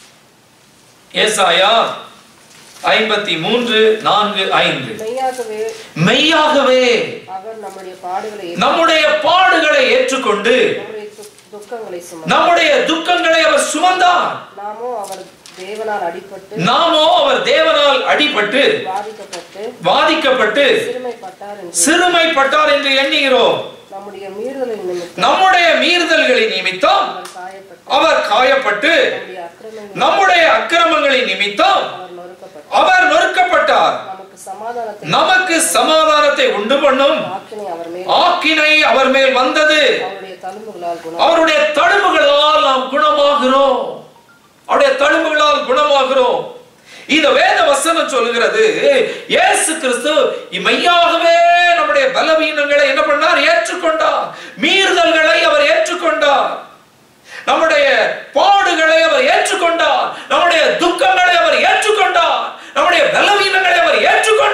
ஏசாயா ஐம்பத்தி மூன்று நான்கு ஐந்து மெய்யாகவே மெய்யாகவே அவர் நம்முடைய பாடுகளை ஏற்று- நம்முடைய பாடுகளை ஏற்றுக்கொண்டு நம்முடைய துக்- துக்கங்களை சுமந்தார் நம்முடைய துக்கங்களை அவர் சுமந்தார் நாமோ அவர் தேவனால் அடிபட்டு நாமோ அவர் தேவனால் அடிபட்டு பாதிக்கப்பட்டு வாதிக்கப்பட்டு சிறுமைப்பட்டார் என்று சிறுமைப்பட்டார் என்று எண்ணுகிறோம் நம்முடைய மீறுதலின் நிமித்தம் நம்முடைய மீறுதல்களின் நிமித்தம் அவர் காயப்பட்டு அவர் காயப்பட்டு நம்முடைய அக்கிரமங்கள் நம்முடைய அக்கிரமங்களின் நிமித்தம் அவர் நொறுக்கப்பட்டார் அவர் நொறுக்கப்பட்டார் நமக்கு சமாதானத்தை நமக்கு சமாதானத்தை உண்டு பண்ணும் ஆக்கினை அவர் மேல் ஆக்கினை அவர் மேல் வந்தது அவருடைய தழும்புகளால் குணம் அவருடைய தழும்புகளால் நாம் குணமாகிறோம் அவருடைய தழும்புகளால் குணமாகிறோம் இந்த வேத வசனம் சொல்லுகிறது இயேசு கிறிஸ்து மெய்யாகவே நம்முடைய பலவீனங்களை என்ன பண்ணார் ஏற்றுக்கொண்டார் மீறுதல்களை அவர் ஏற்றுக்கொண்டார் நம்முடைய பாடுகளை அவர் ஏற்றுக்கொண்டார் நம்முடைய துக்கங்களை அவர் ஏற்றுக்கொண்டார் நம்முடைய பலவீனங்களை அவர் ஏற்றுக்கொண்டார்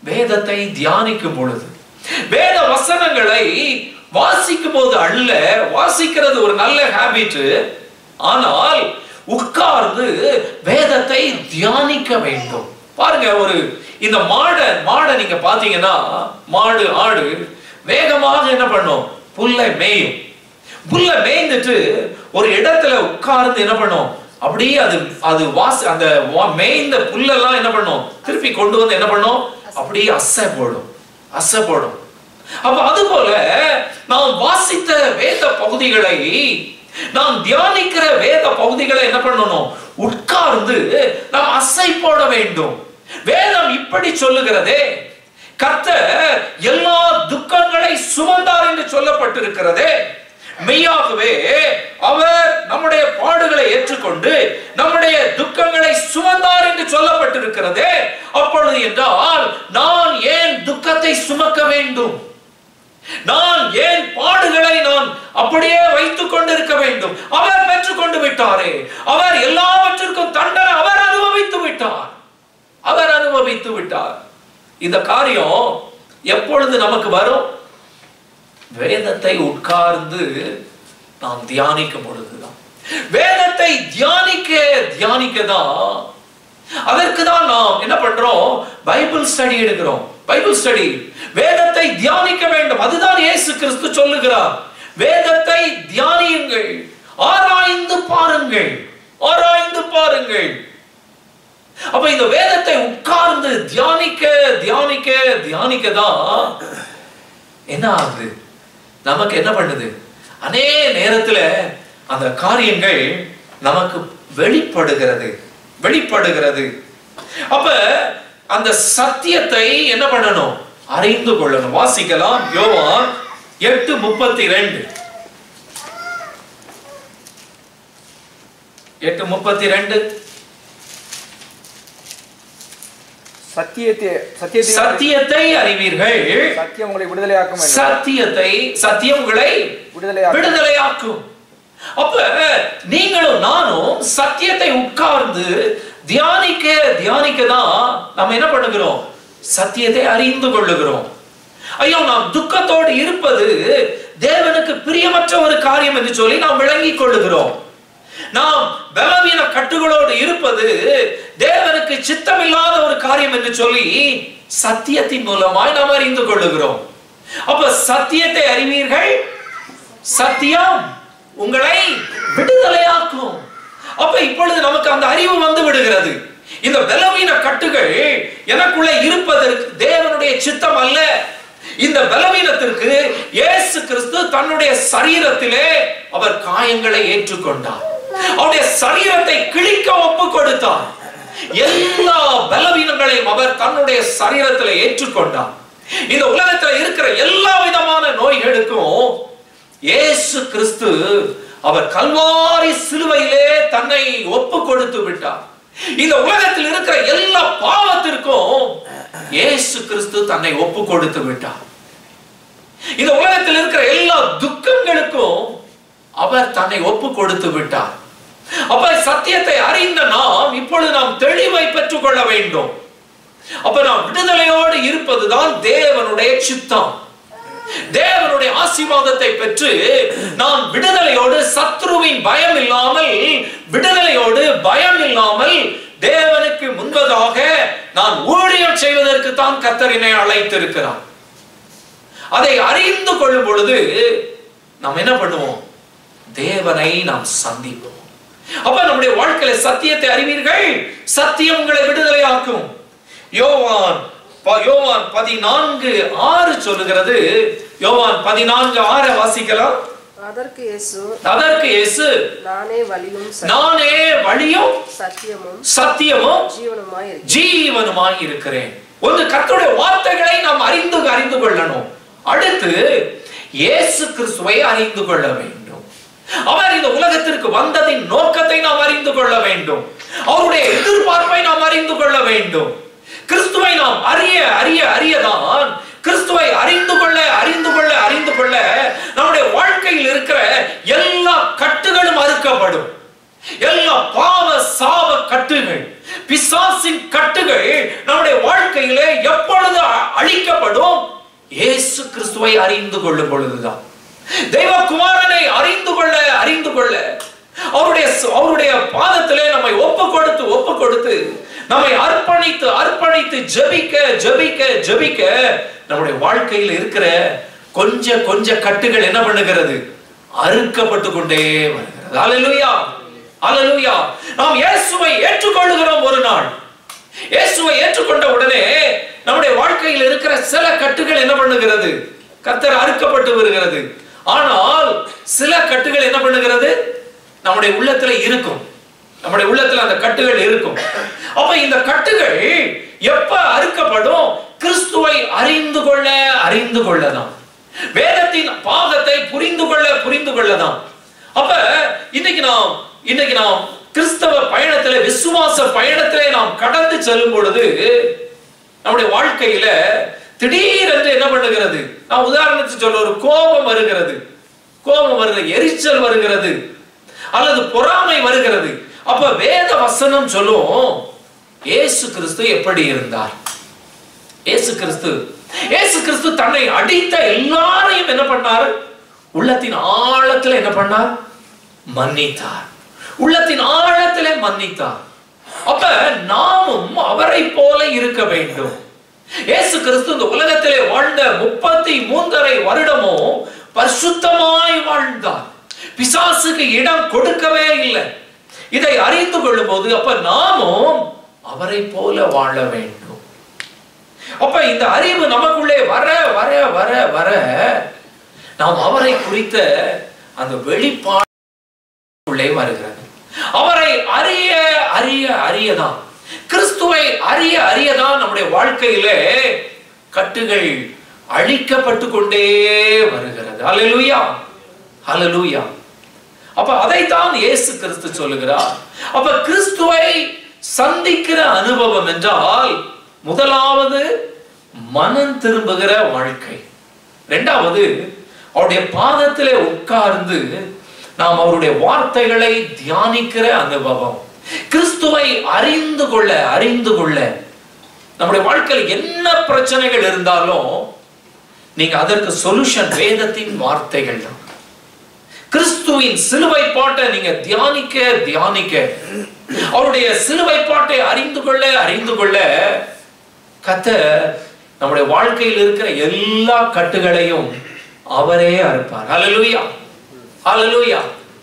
வேதத்தை தியானிக்கும் பொழுது வேத வசனங்களை வாசிக்கும் போது அல்ல வாசிக்கிறது ஒரு நல்ல ஹாபிட் ஆனால் உட்கார்ந்து வேதத்தை தியானிக்க வேண்டும் பாருங்க ஒரு இந்த மாடை மாடை நீங்க பாத்தீங்கன்னா மாடு ஆடு வேகமாக என்ன பண்ணும் புல்லை மேயும் புல்ல மேய்ந்துட்டு ஒரு இடத்துல உட்கார்ந்து என்ன பண்ணும் அப்படியே அது அது வாசி அந்த வா- மேய்ந்த புல்லெல்லாம் என்ன பண்ணும் திருப்பி கொண்டு வந்து என்ன பண்ணும் அப்படியே அசை போடும் அசை போடும் அப்ப அது போல நாம் வாசித்த வேத பகுதிகளை நாம் தியானிக்கிற வேத பகுதிகளை என்ன பண்ணணும் உட்கார்ந்து நாம் அசை போட வேண்டும் வேதம் இப்படி சொல்லுகிறதே கர்த்தர் எல்லா துக்கங்களை சுமந்தார் என்று சொல்லப்பட்டிருக்கிறதே மெய்யாகவே அவர் நம்முடைய பாடுகளை ஏற்றுக்கொண்டு நம்முடைய துக்கங்களை சுமந்தார் என்று சொல்லப்பட்டிருக்கிறதே அப்பொழுது என்றால் நான் ஏன் துக்கத்தை சுமக்க வேண்டும் நான் ஏன் பாடுகளை நான் அப்படியே வைத்துக் கொண்டிருக்க வேண்டும் அவர் பெற்றுக் கொண்டு விட்டாரே அவர் எல்லாவற்றிற்கும் தண்டனை அவர் அனுபவித்து விட்டார் அவர் அனுபவித்து விட்டார் இந்த காரியம் எப்பொழுது நமக்கு வரும் வேதத்தை உட்கார்ந்து நாம் தியானிக்கும் பொழுதுதான் வேதத்தை தியானிக்க தியானிக்க தான் அதற்கு தான் நாம் என்ன பண்றோம் பைபிள் ஸ்டடி எடுக்கிறோம் பைபிள் ஸ்டடி வேதத்தை தியானிக்க வேண்டும் அதுதான் இயேசு கிறிஸ்து சொல்லுகிறார் வேதத்தை தியானியுங்கள் ஆராய்ந்து பாருங்கள் ஆராய்ந்து பாருங்கள் அப்ப இந்த வேதத்தை உட்கார்ந்து தியானிக்க தியானிக்க தியானிக்க தான் என்ன ஆகுது நமக்கு என்ன பண்ணுது அநே நேரத்துல அந்த காரியங்கள் நமக்கு வெளிப்படுகிறது வெளிப்படுகிறது அப்ப அந்த சத்தியத்தை என்ன பண்ணணும் அறிந்து கொள்ளணும் வாசிக்கலாம் யோவான் எட்டு முப்பத்தி ரெண்டு எட்டு முப்பத்தி ரெண்டு சத்தியத்தை சத்தியத்தை சத்தியத்தை அறிவீர்கள் சத்தியம் உங்களை விடுதலையாக்கும் என்று. சத்தியத்தை சத்தியம் உங்களை விடுதலையாக்கும் விடுதலையாக்கும் அப்ப நீங்களும் நானும் சத்தியத்தை உட்கார்ந்து தியானிக்க தியானிக்க தான் நம்ம என்ன பண்ணுகிறோம் சத்தியத்தை அறிந்து கொள்ளுகிறோம் ஐயோ நாம் துக்கத்தோடு இருப்பது தேவனுக்கு பிரியமற்ற ஒரு காரியம் என்று சொல்லி நாம் விளங்கிக் கொள்ளுகிறோம் நாம் பலவீன கட்டுகளோடு இருப்பது தேவனுக்கு சித்தமில்லாத ஒரு காரியம் என்று சொல்லி சத்தியத்தின் மூலமாய் நாம் அறிந்து கொள்ளுகிறோம் அப்ப சத்தியத்தை அறிவீர்கள் சத்தியம் உங்களை விடுதலையாக்கும் அப்ப இப்பொழுது நமக்கு அந்த அறிவு வந்து விடுகிறது இந்த பலவீன கட்டுகள் எனக்குள்ள இருப்பதற்கு தேவனுடைய சித்தம் அல்ல இந்த பலவீனத்திற்கு இயேசு கிறிஸ்து தன்னுடைய சரீரத்திலே அவர் காயங்களை ஏற்றுக்கொண்டார் அவருடைய சரீரத்தை கிழிக்க ஒப்பு கொடுத்தார் எல்லா பலவீனங்களையும் அவர் தன்னுடைய சரீரத்திலே ஏற்றுக்கொண்டார் இந்த உலகத்துல இருக்கிற எல்லா விதமான நோய்களுக்கும் இயேசு கிறிஸ்து அவர் கல்வாரி சிலுவையிலே தன்னை ஒப்பு கொடுத்து விட்டார் இந்த உலகத்தில் இருக்கிற எல்லா பாவத்திற்கும் இயேசு கிறிஸ்து தன்னை ஒப்பு கொடுத்து விட்டார் இந்த உலகத்தில் இருக்கிற எல்லா துக்கங்களுக்கும் அவர் தன்னை ஒப்பு கொடுத்து விட்டார் அப்ப சத்தியத்தை அறிந்த நாம் இப்பொழுது நாம் தெளிவை பெற்றுக் கொள்ள வேண்டும் அப்ப நாம் விடுதலையோடு இருப்பதுதான் தேவனுடைய சித்தம் தேவனுடைய ஆசீர்வாதத்தை பெற்று நான் விடுதலையோடு சத்ருவின் பயம் இல்லாமல் விடுதலையோடு பயம் இல்லாமல் தேவனுக்கு முன்பதாக நான் ஊழியம் செய்வதற்கு தான் கத்தரினை அழைத்திருக்கிறார் அதை அறிந்து கொள்ளும் பொழுது நாம் என்ன பண்ணுவோம் தேவனை நாம் சந்திப்போம் அப்ப நம்முடைய வாழ்க்கையில சத்தியத்தை அறிவீர்கள் சத்தியம் உங்களை விடுதலையாக்கும் யோவான் ப- யோவான் பதினான்கு ஆறு சொல்லுகிறது யோவான் பதினான்கு ஆறை வாசிக்கலாம் அதற்கு இயேசு அதற்கு இயேசு நானே வழியும் ச- நானே வழியும் சத்தியமும் சத்தியமும் ஜீவனுமாய் இருக்கிறேன் ஜீவனுமாய் இருக்கிறேன் ஒரு கர்த்தருடைய வார்த்தைகளை நாம் அறிந்து அறிந்து கொள்ளணும் அடுத்து இயேசு கிறிஸ்துவை அறிந்து கொள்ள வேண்டும் அவர் இந்த உலகத்திற்கு வந்ததின் நோக்கத்தை நாம் அறிந்து கொள்ள வேண்டும் அவருடைய எதிர்பார்ப்பை நாம் அறிந்து கொள்ள வேண்டும் கிறிஸ்துவை நாம் அறிய அறிய அறியதான் கிறிஸ்துவை அறிந்து கொள்ள அறிந்து கொள்ள அறிந்து கொள்ள நம்முடைய வாழ்க்கையில் இருக்கிற எல்லா கட்டுகளும் அறுக்கப்படும் எல்லா பாவ சாப கட்டுகள் பிசாசின் கட்டுகள் நம்முடைய வாழ்க்கையிலே எப்பொழுது அ- அழிக்கப்படும் இயேசு கிறிஸ்துவை அறிந்து கொள்ளும் பொழுதுதான் தெய்வ குமாரனை அறிந்து கொள்ள அறிந்து கொள்ள அவருடைய அவருடைய பாதத்திலே நம்மை ஒப்பு கொடுத்து ஒப்பு கொடுத்து நம்மை அர்ப்பணித்து அர்ப்பணித்து ஜெபிக்க ஜெபிக்க ஜெபிக்க நம்முடைய வாழ்க்கையில் இருக்கிற கொஞ்ச கொஞ்ச கட்டுகள் என்ன பண்ணுகிறது அறுக்கப்பட்டு கொண்டே வருகிறது அல்லேலூயா அல்லேலூயா நாம் இயேசுவை ஏற்றுக்கொள்ளுகிறோம் ஒரு நாள் இயேசுவை ஏற்றுக்கொண்ட உடனே நம்முடைய வாழ்க்கையில் இருக்கிற சில கட்டுகள் என்ன பண்ணுகிறது கர்த்தர் அறுக்கப்பட்டு வருகிறது ஆனால் சில கட்டுகள் என்ன பண்ணுகிறது நம்முடைய உள்ளத்துல இருக்கும் நம்முடைய உள்ளத்துல அந்த கட்டுகள் இருக்கும் அப்ப இந்த கட்டுகள் எப்ப அறுக்கப்படும் கிறிஸ்துவை அறிந்து கொள்ள அறிந்து கொள்ளதான் வேதத்தின் பாகத்தை புரிந்து கொள்ள புரிந்து கொள்ளதான் அப்ப இன்னைக்கு நாம் இன்னைக்கு நாம் கிறிஸ்தவ பயணத்திலே விசுவாச பயணத்திலே நாம் கடந்து செல்லும் பொழுது நம்முடைய வாழ்க்கையில திடீரென்று என்ன பண்ணுகிறது நான் உதாரணத்துக்கு சொல்ல ஒரு கோபம் வருகிறது கோபம் வருகிறது எரிச்சல் வருகிறது அல்லது பொறாமை வருகிறது அப்ப வேத வசனம் சொல்லும் இயேசு கிறிஸ்து எப்படி இருந்தார் இயேசு கிறிஸ்து இயேசு கிறிஸ்து தன்னை அடித்த எல்லாரையும் என்ன பண்ணார் உள்ளத்தின் ஆழத்துல என்ன பண்ணார் மன்னித்தார் உள்ளத்தின் ஆழத்திலே மன்னித்தார் அப்ப நாமும் அவரை போல இருக்க வேண்டும் இயேசு கிறிஸ்து இந்த உலகத்திலே வாழ்ந்த முப்பத்தி மூன்றரை வருடமும் பரிசுத்தமாய் வாழ்ந்தார் பிசாசுக்கு இடம் கொடுக்கவே இல்லை இதை அறிந்து கொள்ளும் போது அப்ப நாமும் அவரை போல வாழ வேண்டும் அப்ப இந்த அறிவு நமக்குள்ளே வர வர வர வர நாம் அவரை குறித்த அந்த வெளிப்பாடுள்ளே வருகிறது அவரை அறிய அறிய அறியதான் கிறிஸ்துவை அறிய அறியதான் நம்முடைய வாழ்க்கையிலே கட்டுகள் அழிக்கப்பட்டு கொண்டே வருகிறது அல்லேலூயா அல்லேலூயா அப்ப அதைத்தான் இயேசு கிறிஸ்து சொல்லுகிறார் அப்ப கிறிஸ்துவை சந்திக்கிற அனுபவம் என்றால் முதலாவது மனம் திரும்புகிற வாழ்க்கை இரண்டாவது அவருடைய பாதத்திலே உட்கார்ந்து நாம் அவருடைய வார்த்தைகளை தியானிக்கிற அனுபவம் கிறிஸ்துவை அறிந்து கொள்ள அறிந்து கொள்ள நம்முடைய வாழ்க்கையில் என்ன பிரச்சனைகள் இருந்தாலும் நீங்க அதற்கு சொல்யூஷன் வேதத்தின் வார்த்தைகள் தான் கிறிஸ்துவின் சிலுவை பாட்டை நீங்க தியானிக்க தியானிக்க அவருடைய சிலுவை பாட்டை அறிந்து கொள்ள அறிந்து கொள்ள கத்த நம்முடைய வாழ்க்கையில் இருக்கிற எல்லா கட்டுகளையும் அவரே அறுப்பார் ஹalleluya ஹalleluya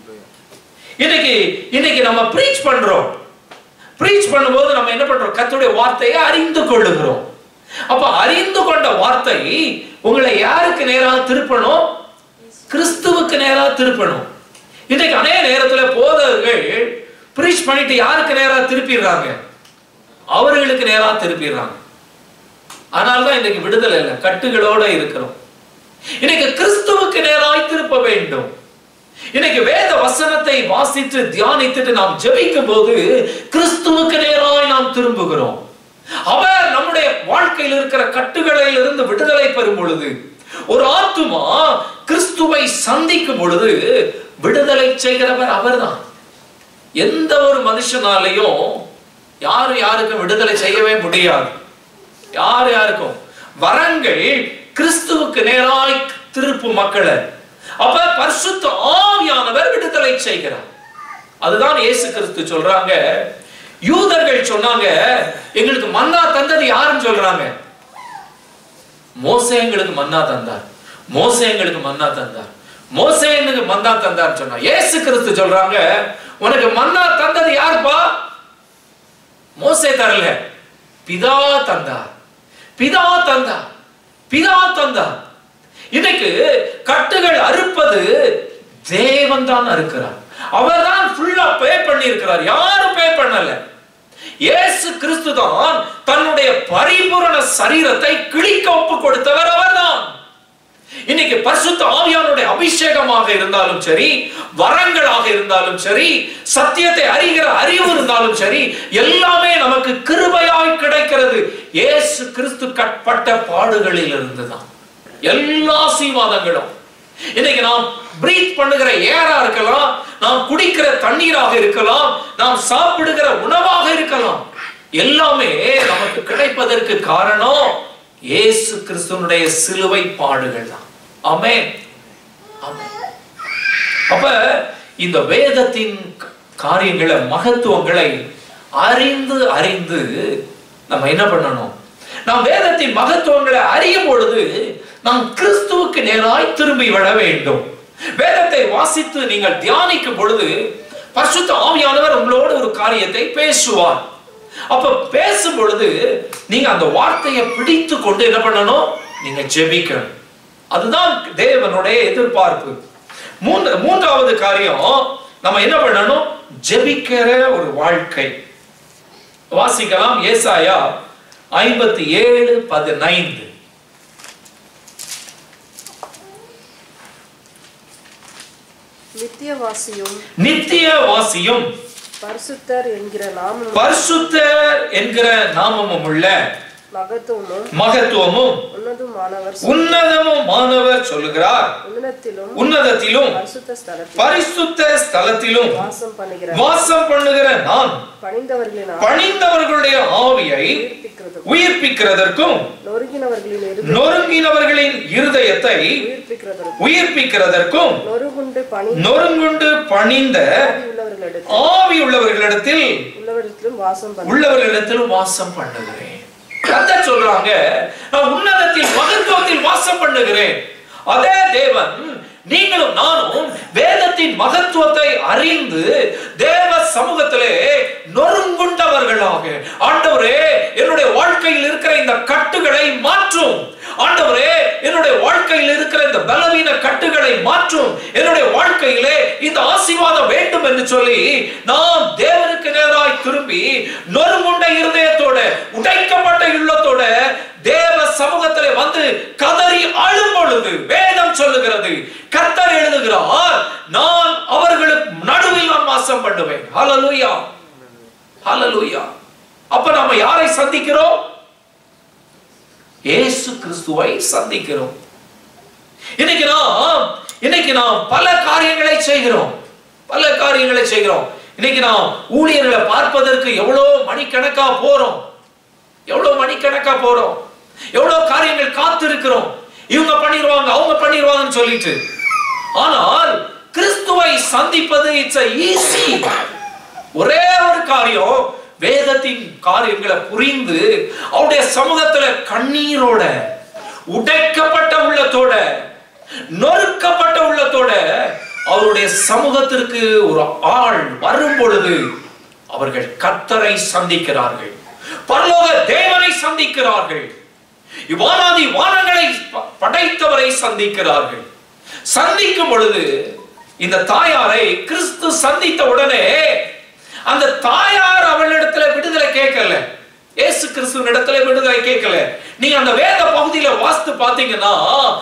இன்னைக்கு இன்னைக்கு நம்ம ப்ரீச் பண்றோம் ப்ரீச் பண்ணும்போது நம்ம என்ன பண்றோம் கர்த்தருடைய வார்த்தையை அறிந்து கொள்ளுகிறோம் அப்ப அறிந்து கொண்ட வார்த்தை உங்களை யாருக்கு நேராக திருப்பணும் கிறிஸ்துவுக்கு நேராக திருப்பணும் இன்னைக்கு அநேக நேரத்துல போதகர்கள் ப்ரீச் பண்ணிட்டு யாருக்கு நேராக திருப்பிடுறாங்க அவர்களுக்கு நேராக திருப்பிடுறாங்க அதனால்தான் இன்னைக்கு விடுதலை இல்லை கட்டுகளோட இருக்கிறோம் இன்னைக்கு கிறிஸ்துவுக்கு நேராய் திருப்ப வேண்டும் இன்னைக்கு வேத வசனத்தை வாசித்து தியானித்துட்டு நாம் ஜெபிக்கும் போது கிறிஸ்துவுக்கு நேராய் நாம் திரும்புகிறோம் அவர் நம்முடைய வாழ்க்கையில் இருக்கிற கட்டுகளில் இருந்து விடுதலை பெறும் பொழுது ஒரு ஆத்துமா கிறிஸ்துவை சந்திக்கும் பொழுது விடுதலை செய்கிறவர் அவர்தான் எந்த ஒரு மனுஷனாலையும் யாரும் யாருக்கும் விடுதலை செய்யவே முடியாது யார் யாருக்கும் வரங்கள் கிறிஸ்துவுக்கு நேராய் திருப்பும் மக்களை அப்ப பரிசுத்த ஆவியானவர் விடுதலை செய்கிறார் அதுதான் இயேசு கிறிஸ்து சொல்றாங்க யூதர்கள் சொன்னாங்க எங்களுக்கு மன்னா தந்தது யாருன்னு சொல்றாங்க மோசே எங்களுக்கு மன்னா தந்தார் மோசே எங்களுக்கு மன்னா தந்தார் மோசே எனக்கு மன்னா தந்தார் சொன்னா இயேசு கிறிஸ்து சொல்றாங்க உனக்கு மன்னா தந்தது யாருப்பா மோசே தரல பிதா தந்தார் பிதா தந்தார் பிதா தந்தார் இன்னைக்கு கட்டுகள் அறுப்பது தேவன் தான் அறுக்கிறார் அவர் தான் ஃபுல்லா பே பண்ணி இருக்கிறார் யாரும் பே பண்ணல இயேசு கிறிஸ்து தான் தன்னுடைய பரிபூரண சரீரத்தை கிழிக்க ஒப்பு கொடுத்தவர் அவர்தான் இன்னைக்கு பரிசுத்த ஆவியானுடைய அபிஷேகமாக இருந்தாலும் சரி வரங்களாக இருந்தாலும் சரி சத்தியத்தை அறிகிற அறிவு இருந்தாலும் சரி எல்லாமே நமக்கு கிருபையாய் கிடைக்கிறது இயேசு கிறிஸ்து கட்பட்ட பாடுகளில் இருந்துதான் எல்லா ஆசீர்வாதங்களும் இன்னைக்கு நாம் பிரீத் பண்ணுகிற ஏரா இருக்கலாம் நாம் குடிக்கிற தண்ணீராக இருக்கலாம் நாம் சாப்பிடுகிற உணவாக இருக்கலாம் எல்லாமே நமக்கு கிடைப்பதற்கு காரணம் இயேசு கிறிஸ்துவனுடைய சிலுவை பாடுகள் தான் ஆமென் ஆமென். அப்ப இந்த வேதத்தின் க- காரியங்களை மகத்துவங்களை அறிந்து அறிந்து நம்ம என்ன பண்ணணும் நாம் வேதத்தின் மகத்துவங்களை அறியும் பொழுது நாம் கிறிஸ்துவுக்கு நேராய் திரும்பி விட வேண்டும் வேதத்தை வாசித்து நீங்கள் தியானிக்கும் பொழுது பரிசுத்த ஆவியானவர் உங்களோடு ஒரு காரியத்தை பேசுவார் அப்ப பேசும் பொழுது நீங்க அந்த வார்த்தையை பிடித்து கொண்டு என்ன பண்ணணும் நீங்க ஜெபிக்கணும் அதுதான் தேவனுடைய எதிர்பார்ப்பு மூன்று மூன்றாவது காரியம் நம்ம என்ன பண்ணணும் ஜெபிக்கிற ஒரு வாழ்க்கை வாசிக்கலாம் ஏசாயா ஐம்பத்தி ஏழு பதினைந்து நித்தியவாசியும் நித்திய வாசியும் பரிசுத்தர் என்கிற நாமம் பரிசுத்தர் என்கிற நாமமும் உள்ள மகத்துவமும் மகத்துவமும் உன்னதுமானவர் உன்னதமும் மாணவர் சொல்லுகிறார் உன்னதத்திலும் உன்னதத்திலும் பரிசுத்த ஸ்தலத்தில் பரிசுத்த ஸ்தலத்திலும் வாசம் பண்ணுகிற வாசம் பண்ணுகிற நான் பணிந்தவர்களின் ஆவி பணிந்தவர்களுடைய ஆவியை உயிர்ப்பிக்கிறது உயிர்ப்பிக்கிறதற்கும் நொறுங்கினவர்களின் இரு நொறுங்கினவர்களின் இருதயத்தை உயிர்ப்பிக்கிறதற்கும் உயிர்ப்பிக்கிறதற்கும் நொறுகுண்டு பணி நொறுங்குண்டு பணிந்த ஆவி உள்ளவர்களிடத்தில் ஆவி உள்ளவர்களிடத்தில் உள்ளவரிடத்திலும் வாசம் பண்ண உள்ளவர்களிடத்தில் வாசம் பண்ணுகிறேன் கர்த்தர் சொல்றாங்க நான் உன்னதத்தில் மகத்துவத்தில் வாசம் பண்ணுகிறேன் அதே தேவன் நீங்களும் நானும் வேதத்தின் மகத்துவத்தை அறிந்து தேவ சமூகத்திலே நொறுங்குண்டவர்களாக ஆண்டவரே என்னுடைய வாழ்க்கையில் இருக்கிற இந்த கட்டுகளை மாற்றும் ஆண்டவரே என்னுடைய வாழ்க்கையில் இருக்கிற இந்த பலவீன கட்டுகளை மாற்றும் என்னுடைய வாழ்க்கையிலே இந்த ஆசீர்வாதம் வேண்டும் என்று சொல்லி நாம் தேவனுக்கு நேராய் திரும்பி நொறுங்குண்ட இருதயத்தோட உடைக்கப்பட்ட உள்ளத்தோட தேவ சமூகத்திலே வந்து கதறி அழும் பொழுது வேதம் சொல்லுகிறது கர்த்தர் எழுதுகிறார் நான் அவர்களுக்கு நடுவில் நான் வாசம் பண்ணுவேன் ஹalleluya ஹalleluya அப்ப நாம யாரை சந்திக்கிறோம் இயேசு கிறிஸ்துவை சந்திக்கிறோம் இன்னைக்கு நாம் இன்னைக்கு நாம் பல காரியங்களை செய்கிறோம் பல காரியங்களை செய்கிறோம் இன்னைக்கு நாம் ஊழியர்களை பார்ப்பதற்கு எவ்வளவு மணிக்கணக்கா போறோம் எவ்வளவு மணிக்கணக்கா போறோம் எவ்வளவு காரியங்கள் காத்து இருக்கிறோம் இவங்க பண்ணிடுவாங்க அவங்க பண்ணிடுவாங்கன்னு சொல்லிட்டு ஆனால் கிறிஸ்துவை சந்திப்பது இட்ஸ் ஈஸி ஒரே ஒரு காரியம் வேதத்தின் காரியங்களை புரிந்து அவருடைய சமூகத்துல கண்ணீரோட உடைக்கப்பட்ட உள்ளத்தோட நொறுக்கப்பட்ட உள்ளத்தோட அவருடைய சமூகத்திற்கு ஒரு ஆள் வரும் பொழுது அவர்கள் கர்த்தரை சந்திக்கிறார்கள் பரலோக தேவனை சந்திக்கிறார்கள் வானாதி வானங்களை ப- படைத்தவரை சந்திக்கிறார்கள் சந்திக்கும் பொழுது இந்த தாயாரை கிறிஸ்து சந்தித்த உடனே அந்த தாயார் அவளிடத்துல விடுதலை கேட்கல இயேசு கிறிஸ்துவின் இடத்துல விடுதலை கேட்கல நீங்க அந்த வேத பகுதியில வாஸ்து பாத்தீங்கன்னா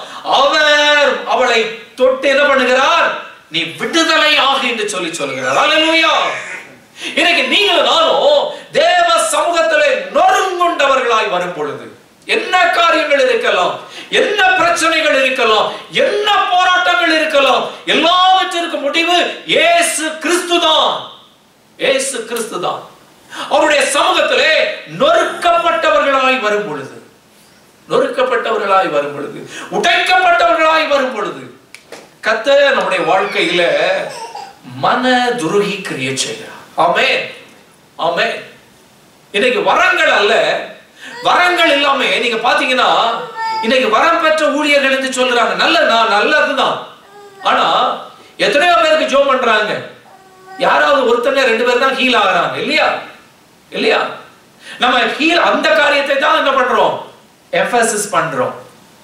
அவர் அவளை தொட்டு என்ன பண்ணுகிறார் நீ விடுதலை ஆகு என்று சொல்லி சொல்லுகிறார் அல்லேலூயா இன்னைக்கு நீங்கள் நானும் தேவ சமூகத்திலே நொறுங்குண்டவர்களாய் வரும் பொழுது என்ன காரியங்கள் இருக்கலாம் என்ன பிரச்சனைகள் இருக்கலாம் என்ன போராட்டங்கள் இருக்கலாம் எல்லாவற்றிற்கு முடிவு இயேசு கிறிஸ்துதான் இயேசு கிறிஸ்துதான் அவருடைய சமூகத்திலே நொறுக்கப்பட்டவர்களாய் வரும் பொழுது நொறுக்கப்பட்டவர்களாய் வரும் பொழுது உடைக்கப்பட்டவர்களாய் வரும் பொழுது கத்த நம்முடைய வாழ்க்கையில மன துருகி கிரிய செய்கிறார் ஆமே ஆமே இன்னைக்கு வரங்கள் அல்ல வரங்கள் இல்லாம நீங்க பாத்தீங்கன்னா இன்னைக்கு வரம் பெற்ற ஊழியர்கள் என்று சொல்றாங்க நல்ல நான் நல்லதுதான் ஆனா எத்தனையோ பேருக்கு ஜோம் பண்றாங்க யாராவது ஒருத்தங்க ரெண்டு பேர் தான் ஹீல் ஆகுறாங்க இல்லையா இல்லையா நம்ம ஹீல் அந்த காரியத்தை தான் என்ன பண்றோம் எம்பசிஸ் பண்றோம்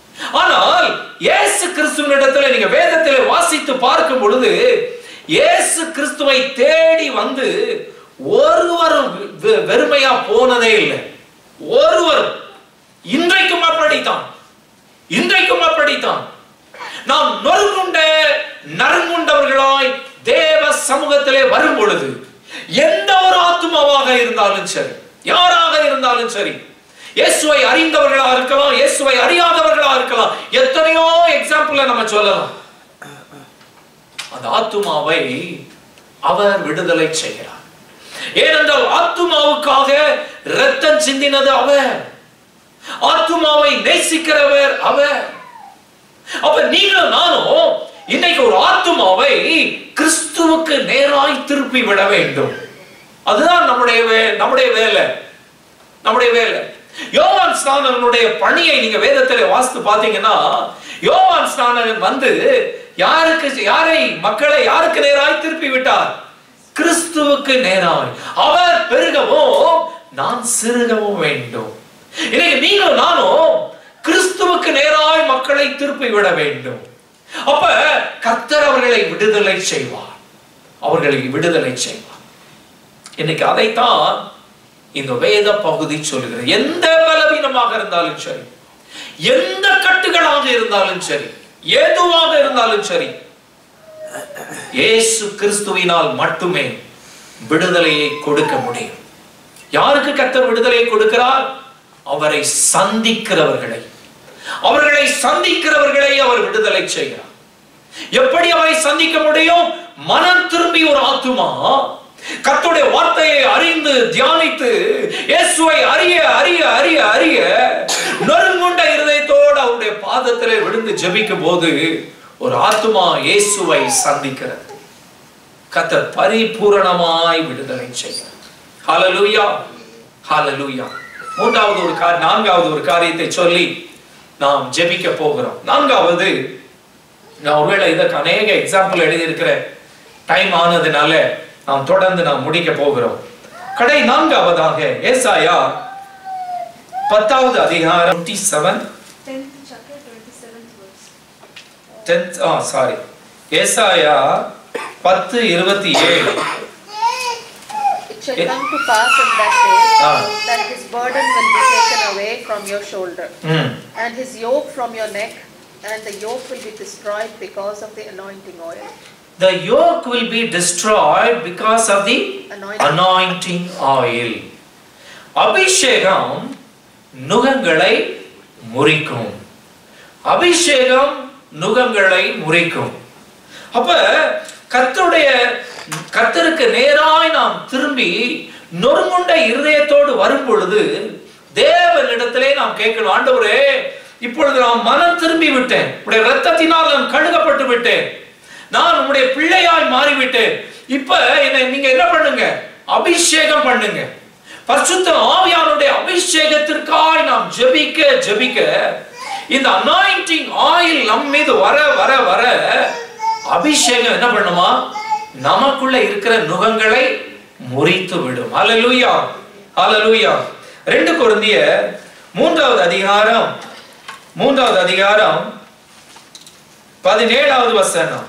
ஆனால் இயேசு கிறிஸ்துவின் இடத்துல நீங்க வேதத்திலே வாசித்து பார்க்கும் பொழுது இயேசு கிறிஸ்துவை தேடி வந்து ஒருவரும் வெ- வெறுமையா போனதே இல்லை ஒருவரும் இன்றைக்கும் அப்படித்தான் இன்றைக்கும் அப்படித்தான் நாம் நொறுங்குண்ட நறுங்குண்டவர்களாய் தேவ சமூகத்திலே வரும் பொழுது எந்த ஒரு ஆத்மாவாக இருந்தாலும் சரி யாராக இருந்தாலும் சரி இயேசுவை அறிந்தவர்களா இருக்கலாம் இயேசுவை அறியாதவர்களா இருக்கலாம் எத்தனையோ எக்ஸாம்பிள நம்ம சொல்லலாம் அந்த ஆத்துமாவை அவர் விடுதலை செய்கிறார் ஏனென்றால் ஆத்துமாவுக்காக ரத்தம் சிந்தினது அவர் ஆத்துமாவை நேசிக்கிறவர் அவர் அப்ப நீங்களும் நானும் இன்னைக்கு ஒரு ஆத்துமாவை கிறிஸ்துவுக்கு நேராய் திருப்பி விட வேண்டும் அதுதான் நம்முடைய வே- நம்முடைய வேலை நம்முடைய வேலை யோவான் ஸ்நானனுடைய பணியை நீங்க வேதத்துல வாசித்து பாத்தீங்கன்னா யோவான் ஸ்நானன் வந்து யாருக்கு யாரை மக்களை யாருக்கு நேராய் திருப்பி விட்டார் கிறிஸ்துவுக்கு நேராய் அவர் பெருகவும் நான் சிறுகவும் வேண்டும் இன்னைக்கு நீங்களும் நானும் கிறிஸ்துவுக்கு நேராய் மக்களை திருப்பி விட வேண்டும் அப்ப கர்த்தர் அவர்களை விடுதலை செய்வார் அவர்களை விடுதலை செய்வார் இன்னைக்கு அதைத்தான் இந்த வேத பகுதி சொல்லுகிறது எந்த பலவீனமாக இருந்தாலும் சரி எந்த கட்டுகளாக இருந்தாலும் சரி எதுவாக இருந்தாலும் சரி இயேசு கிறிஸ்துவினால் மட்டுமே விடுதலையை கொடுக்க முடியும் யாருக்கு கர்த்தர் விடுதலையை கொடுக்கிறார் அவரை சந்திக்கிறவர்களை அவர்களை சந்திக்கிறவர்களை அவர் விடுதலை செய்கிறார் எப்படி அவரை சந்திக்க முடியும் மனம் திரும்பி ஒரு ஆத்துமா கர்த்தருடைய வார்த்தையை அறிந்து தியானித்து இயேசுவை அறிய அறிய அறிய அறிய நொறுங்குண்ட இருதயத்தோடு அவருடைய பாதத்திலே விழுந்து ஜெபிக்கும் போது ஒரு ஆத்துமா இயேசுவை சந்திக்கிறது கர்த்தர் பரிபூரணமாய் விடுதலை செய்கிறார் ஹalleluya ஹalleluya மூன்றாவது ஒரு கார் நான்காவது ஒரு காரியத்தை சொல்லி நாம் ஜெபிக்க போகிறோம் நான்காவது நான் ஒருவேளை இதற்கு அநேக எக்ஸாம்பிள் எழுதியிருக்கிறேன் டைம் ஆனதுனால நாம் தொடர்ந்து நாம் முடிக்க போகிறோம் கடை நான்காவதாக ஏசாயா பத்தாவது அதிகாரம் seven 10th chapter, 27th verse. Tenth ah sorry ஏசாயா பத்து இருபத்தி ஏழு It shall come to pass in that day Ah. that his burden will be taken away from your shoulder, ம் and his yoke from your neck, and the yoke will be destroyed because of the anointing oil. The yoke will be destroyed because of the Anointing. anointing oil. அபிஷேகம் நுகங்களை முறிக்கும் அபிஷேகம் நுகங்களை முறிக்கும் அப்ப கர்த்தருடைய கர்த்தருக்கு நேராய் நாம் திரும்பி நொறுங்குண்ட இருதயத்தோடு வரும் பொழுது தேவனிடத்திலே நாம் கேட்கணும் ஆண்டவரே இப்பொழுது நான் மனம் திரும்பி விட்டேன் உடைய ரத்தத்தினால் நான் கழுகப்பட்டு விட்டேன் நான் உம்முடைய பிள்ளையாய் மாறிவிட்டேன் இப்ப என்னை நீங்க என்ன பண்ணுங்க அபிஷேகம் பண்ணுங்க பரிசுத்த ஆவியானுடைய அபிஷேகத்திற்காய் நாம் ஜெபிக்க ஜெபிக்க இந்த அனாயிண்டிங் ஆயில் நம் மீது வர வர வர அபிஷேகம் என்ன பண்ணுமா நமக்குள்ள இருக்கிற நுகங்களை முறித்து விடும் ஹalleluya ஹalleluya ரெண்டு கொரிந்திய மூன்றாவது அதிகாரம் மூன்றாவது அதிகாரம் பதினேழாவது வசனம்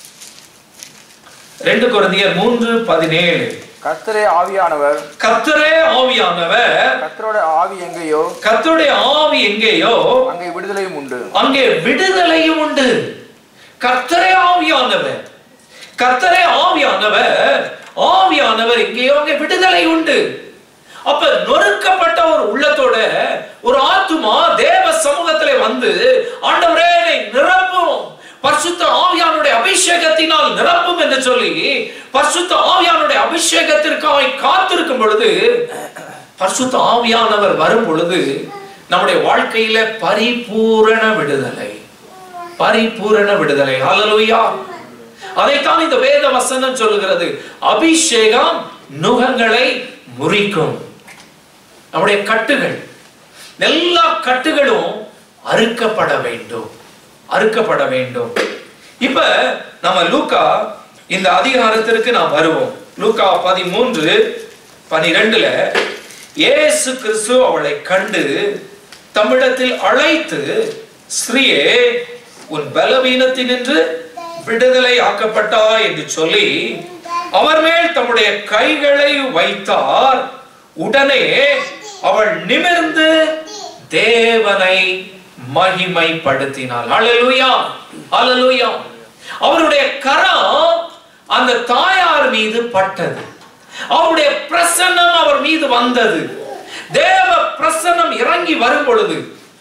ரெண்டு கொரிந்தியர் மூன்று பதினேழு கர்த்தரே ஆவியானவர் கர்த்தரே ஆவியானவர் கர்த்தரோட ஆவி எங்கேயோ கர்த்தருடைய ஆவி எங்கேயோ அங்கே விடுதலையும் உண்டு அங்கே விடுதலையும் உண்டு கர்த்தரே ஆவியானவர் கர்த்தரே ஆவியானவர் ஆவியானவர் எங்கேயோ அங்கே விடுதலை உண்டு அப்ப நொறுக்கப்பட்ட ஒரு உள்ளத்தோட ஒரு ஆத்துமா தேவ சமூகத்திலே வந்து ஆண்டவரே என்னை நிரப்பும் பரிசுத்த ஆவியானுடைய அபிஷேகத்தினால் நிரப்பும் என்று சொல்லி பரிசுத்த ஆவியானுடைய அபிஷேகத்திற்காய் காத்திருக்கும் பொழுது பரிசுத்த ஆவியானவர் வரும் பொழுது நம்முடைய வாழ்க்கையில பரிபூரண விடுதலை பரிபூரண விடுதலை ஹalleluya அதைத்தான் இந்த வேத வசனம் சொல்லுகிறது அபிஷேகம் நுகங்களை முறிக்கும் நம்முடைய கட்டுகள் எல்லா கட்டுகளும் அறுக்கப்பட வேண்டும் அறுக்கப்பட வேண்டும் இப்ப நம்ம லூக்கா இந்த அதிகாரத்திற்கு நாம் வருவோம் லூக்கா பதிமூன்று பனிரெண்டுல இயேசு கிறிஸ்து அவளை கண்டு தம்மிடத்தில் அழைத்து ஸ்திரீயே உன் பலவீனத்தினின்று விடுதலை ஆக்கப்பட்டாய் என்று சொல்லி அவர் மேல் தம்முடைய கைகளை வைத்தார் உடனே அவள் நிமிர்ந்து தேவனை மகிமைப்படுத்தினாள் ஹalleluya ஹalleluya அவருடைய கரம் அந்த தாயார் மீது பட்டது அவருடைய பிரசன்னம் அவர் மீது வந்தது தேவ பிரசன்னம் இறங்கி வரும் பொழுது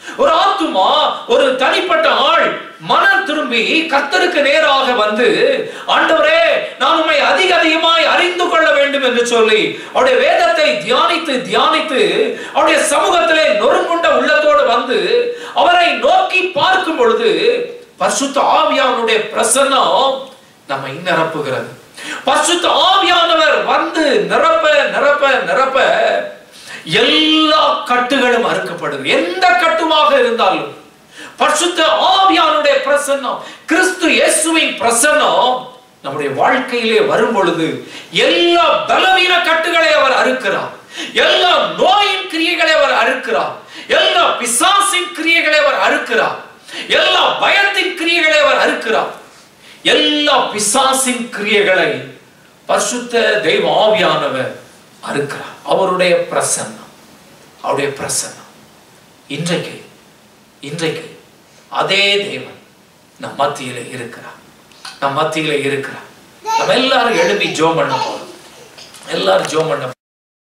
ஒரு ஆத்துமா ஒரு தனிப்பட்ட ஆள் மனம் திரும்பி கர்த்தருக்கு நேராக வந்து ஆண்டவரே நான் உம்மை அதிக அதிகமாய் அறிந்து கொள்ள வேண்டும் என்று சொல்லி அவருடைய வேதத்தை தியானித்து தியானித்து அவருடைய சமூகத்திலே நொறுங்குண்ட உள்ளத்தோடு வந்து அவரை நோக்கி பார்க்கும் பொழுது பரிசுத்த ஆவியானுடைய பிரசன்னம் நம்மை நிரப்புகிறது பரிசுத்த ஆவியானவர் வந்து நிரப்ப நிரப்ப நிரப்ப எல்லா கட்டுகளும் அறுக்கப்படுது எந்த கட்டுமாக இருந்தாலும் பரிசுத்த ஆவியானுடைய பிரசன்னம் கிறிஸ்து இயேசுவின் பிரசன்னம் நம்முடைய வாழ்க்கையிலே வரும் பொழுது எல்லா பலவீன கட்டுகளை அவர் அறுக்கிறார் எல்லா நோயின் கிரியைகளை அவர் அறுக்கிறார் எல்லா பிசாசின் கிரியைகளை அவர் அறுக்கிறார் எல்லா பயத்தின் கிரியைகளை அவர் அறுக்கிறார் எல்லா பிசாசின் கிரியைகளை பரிசுத்த தெய்வ ஆவியானவர் அறுக்கிறார் அவருடைய பிரசன்னம் அவருடைய பிரசன்னம் இன்றைக்கு இன்றைக்கு அதே தேவன் நம் மத்தியில இருக்கிறார் நம் மத்தியில இருக்கிறார் நம்ம எல்லாரும் எழுப்பி ஜோம் பண்ண போறோம் எல்லாரும் ஜோம் பண்ண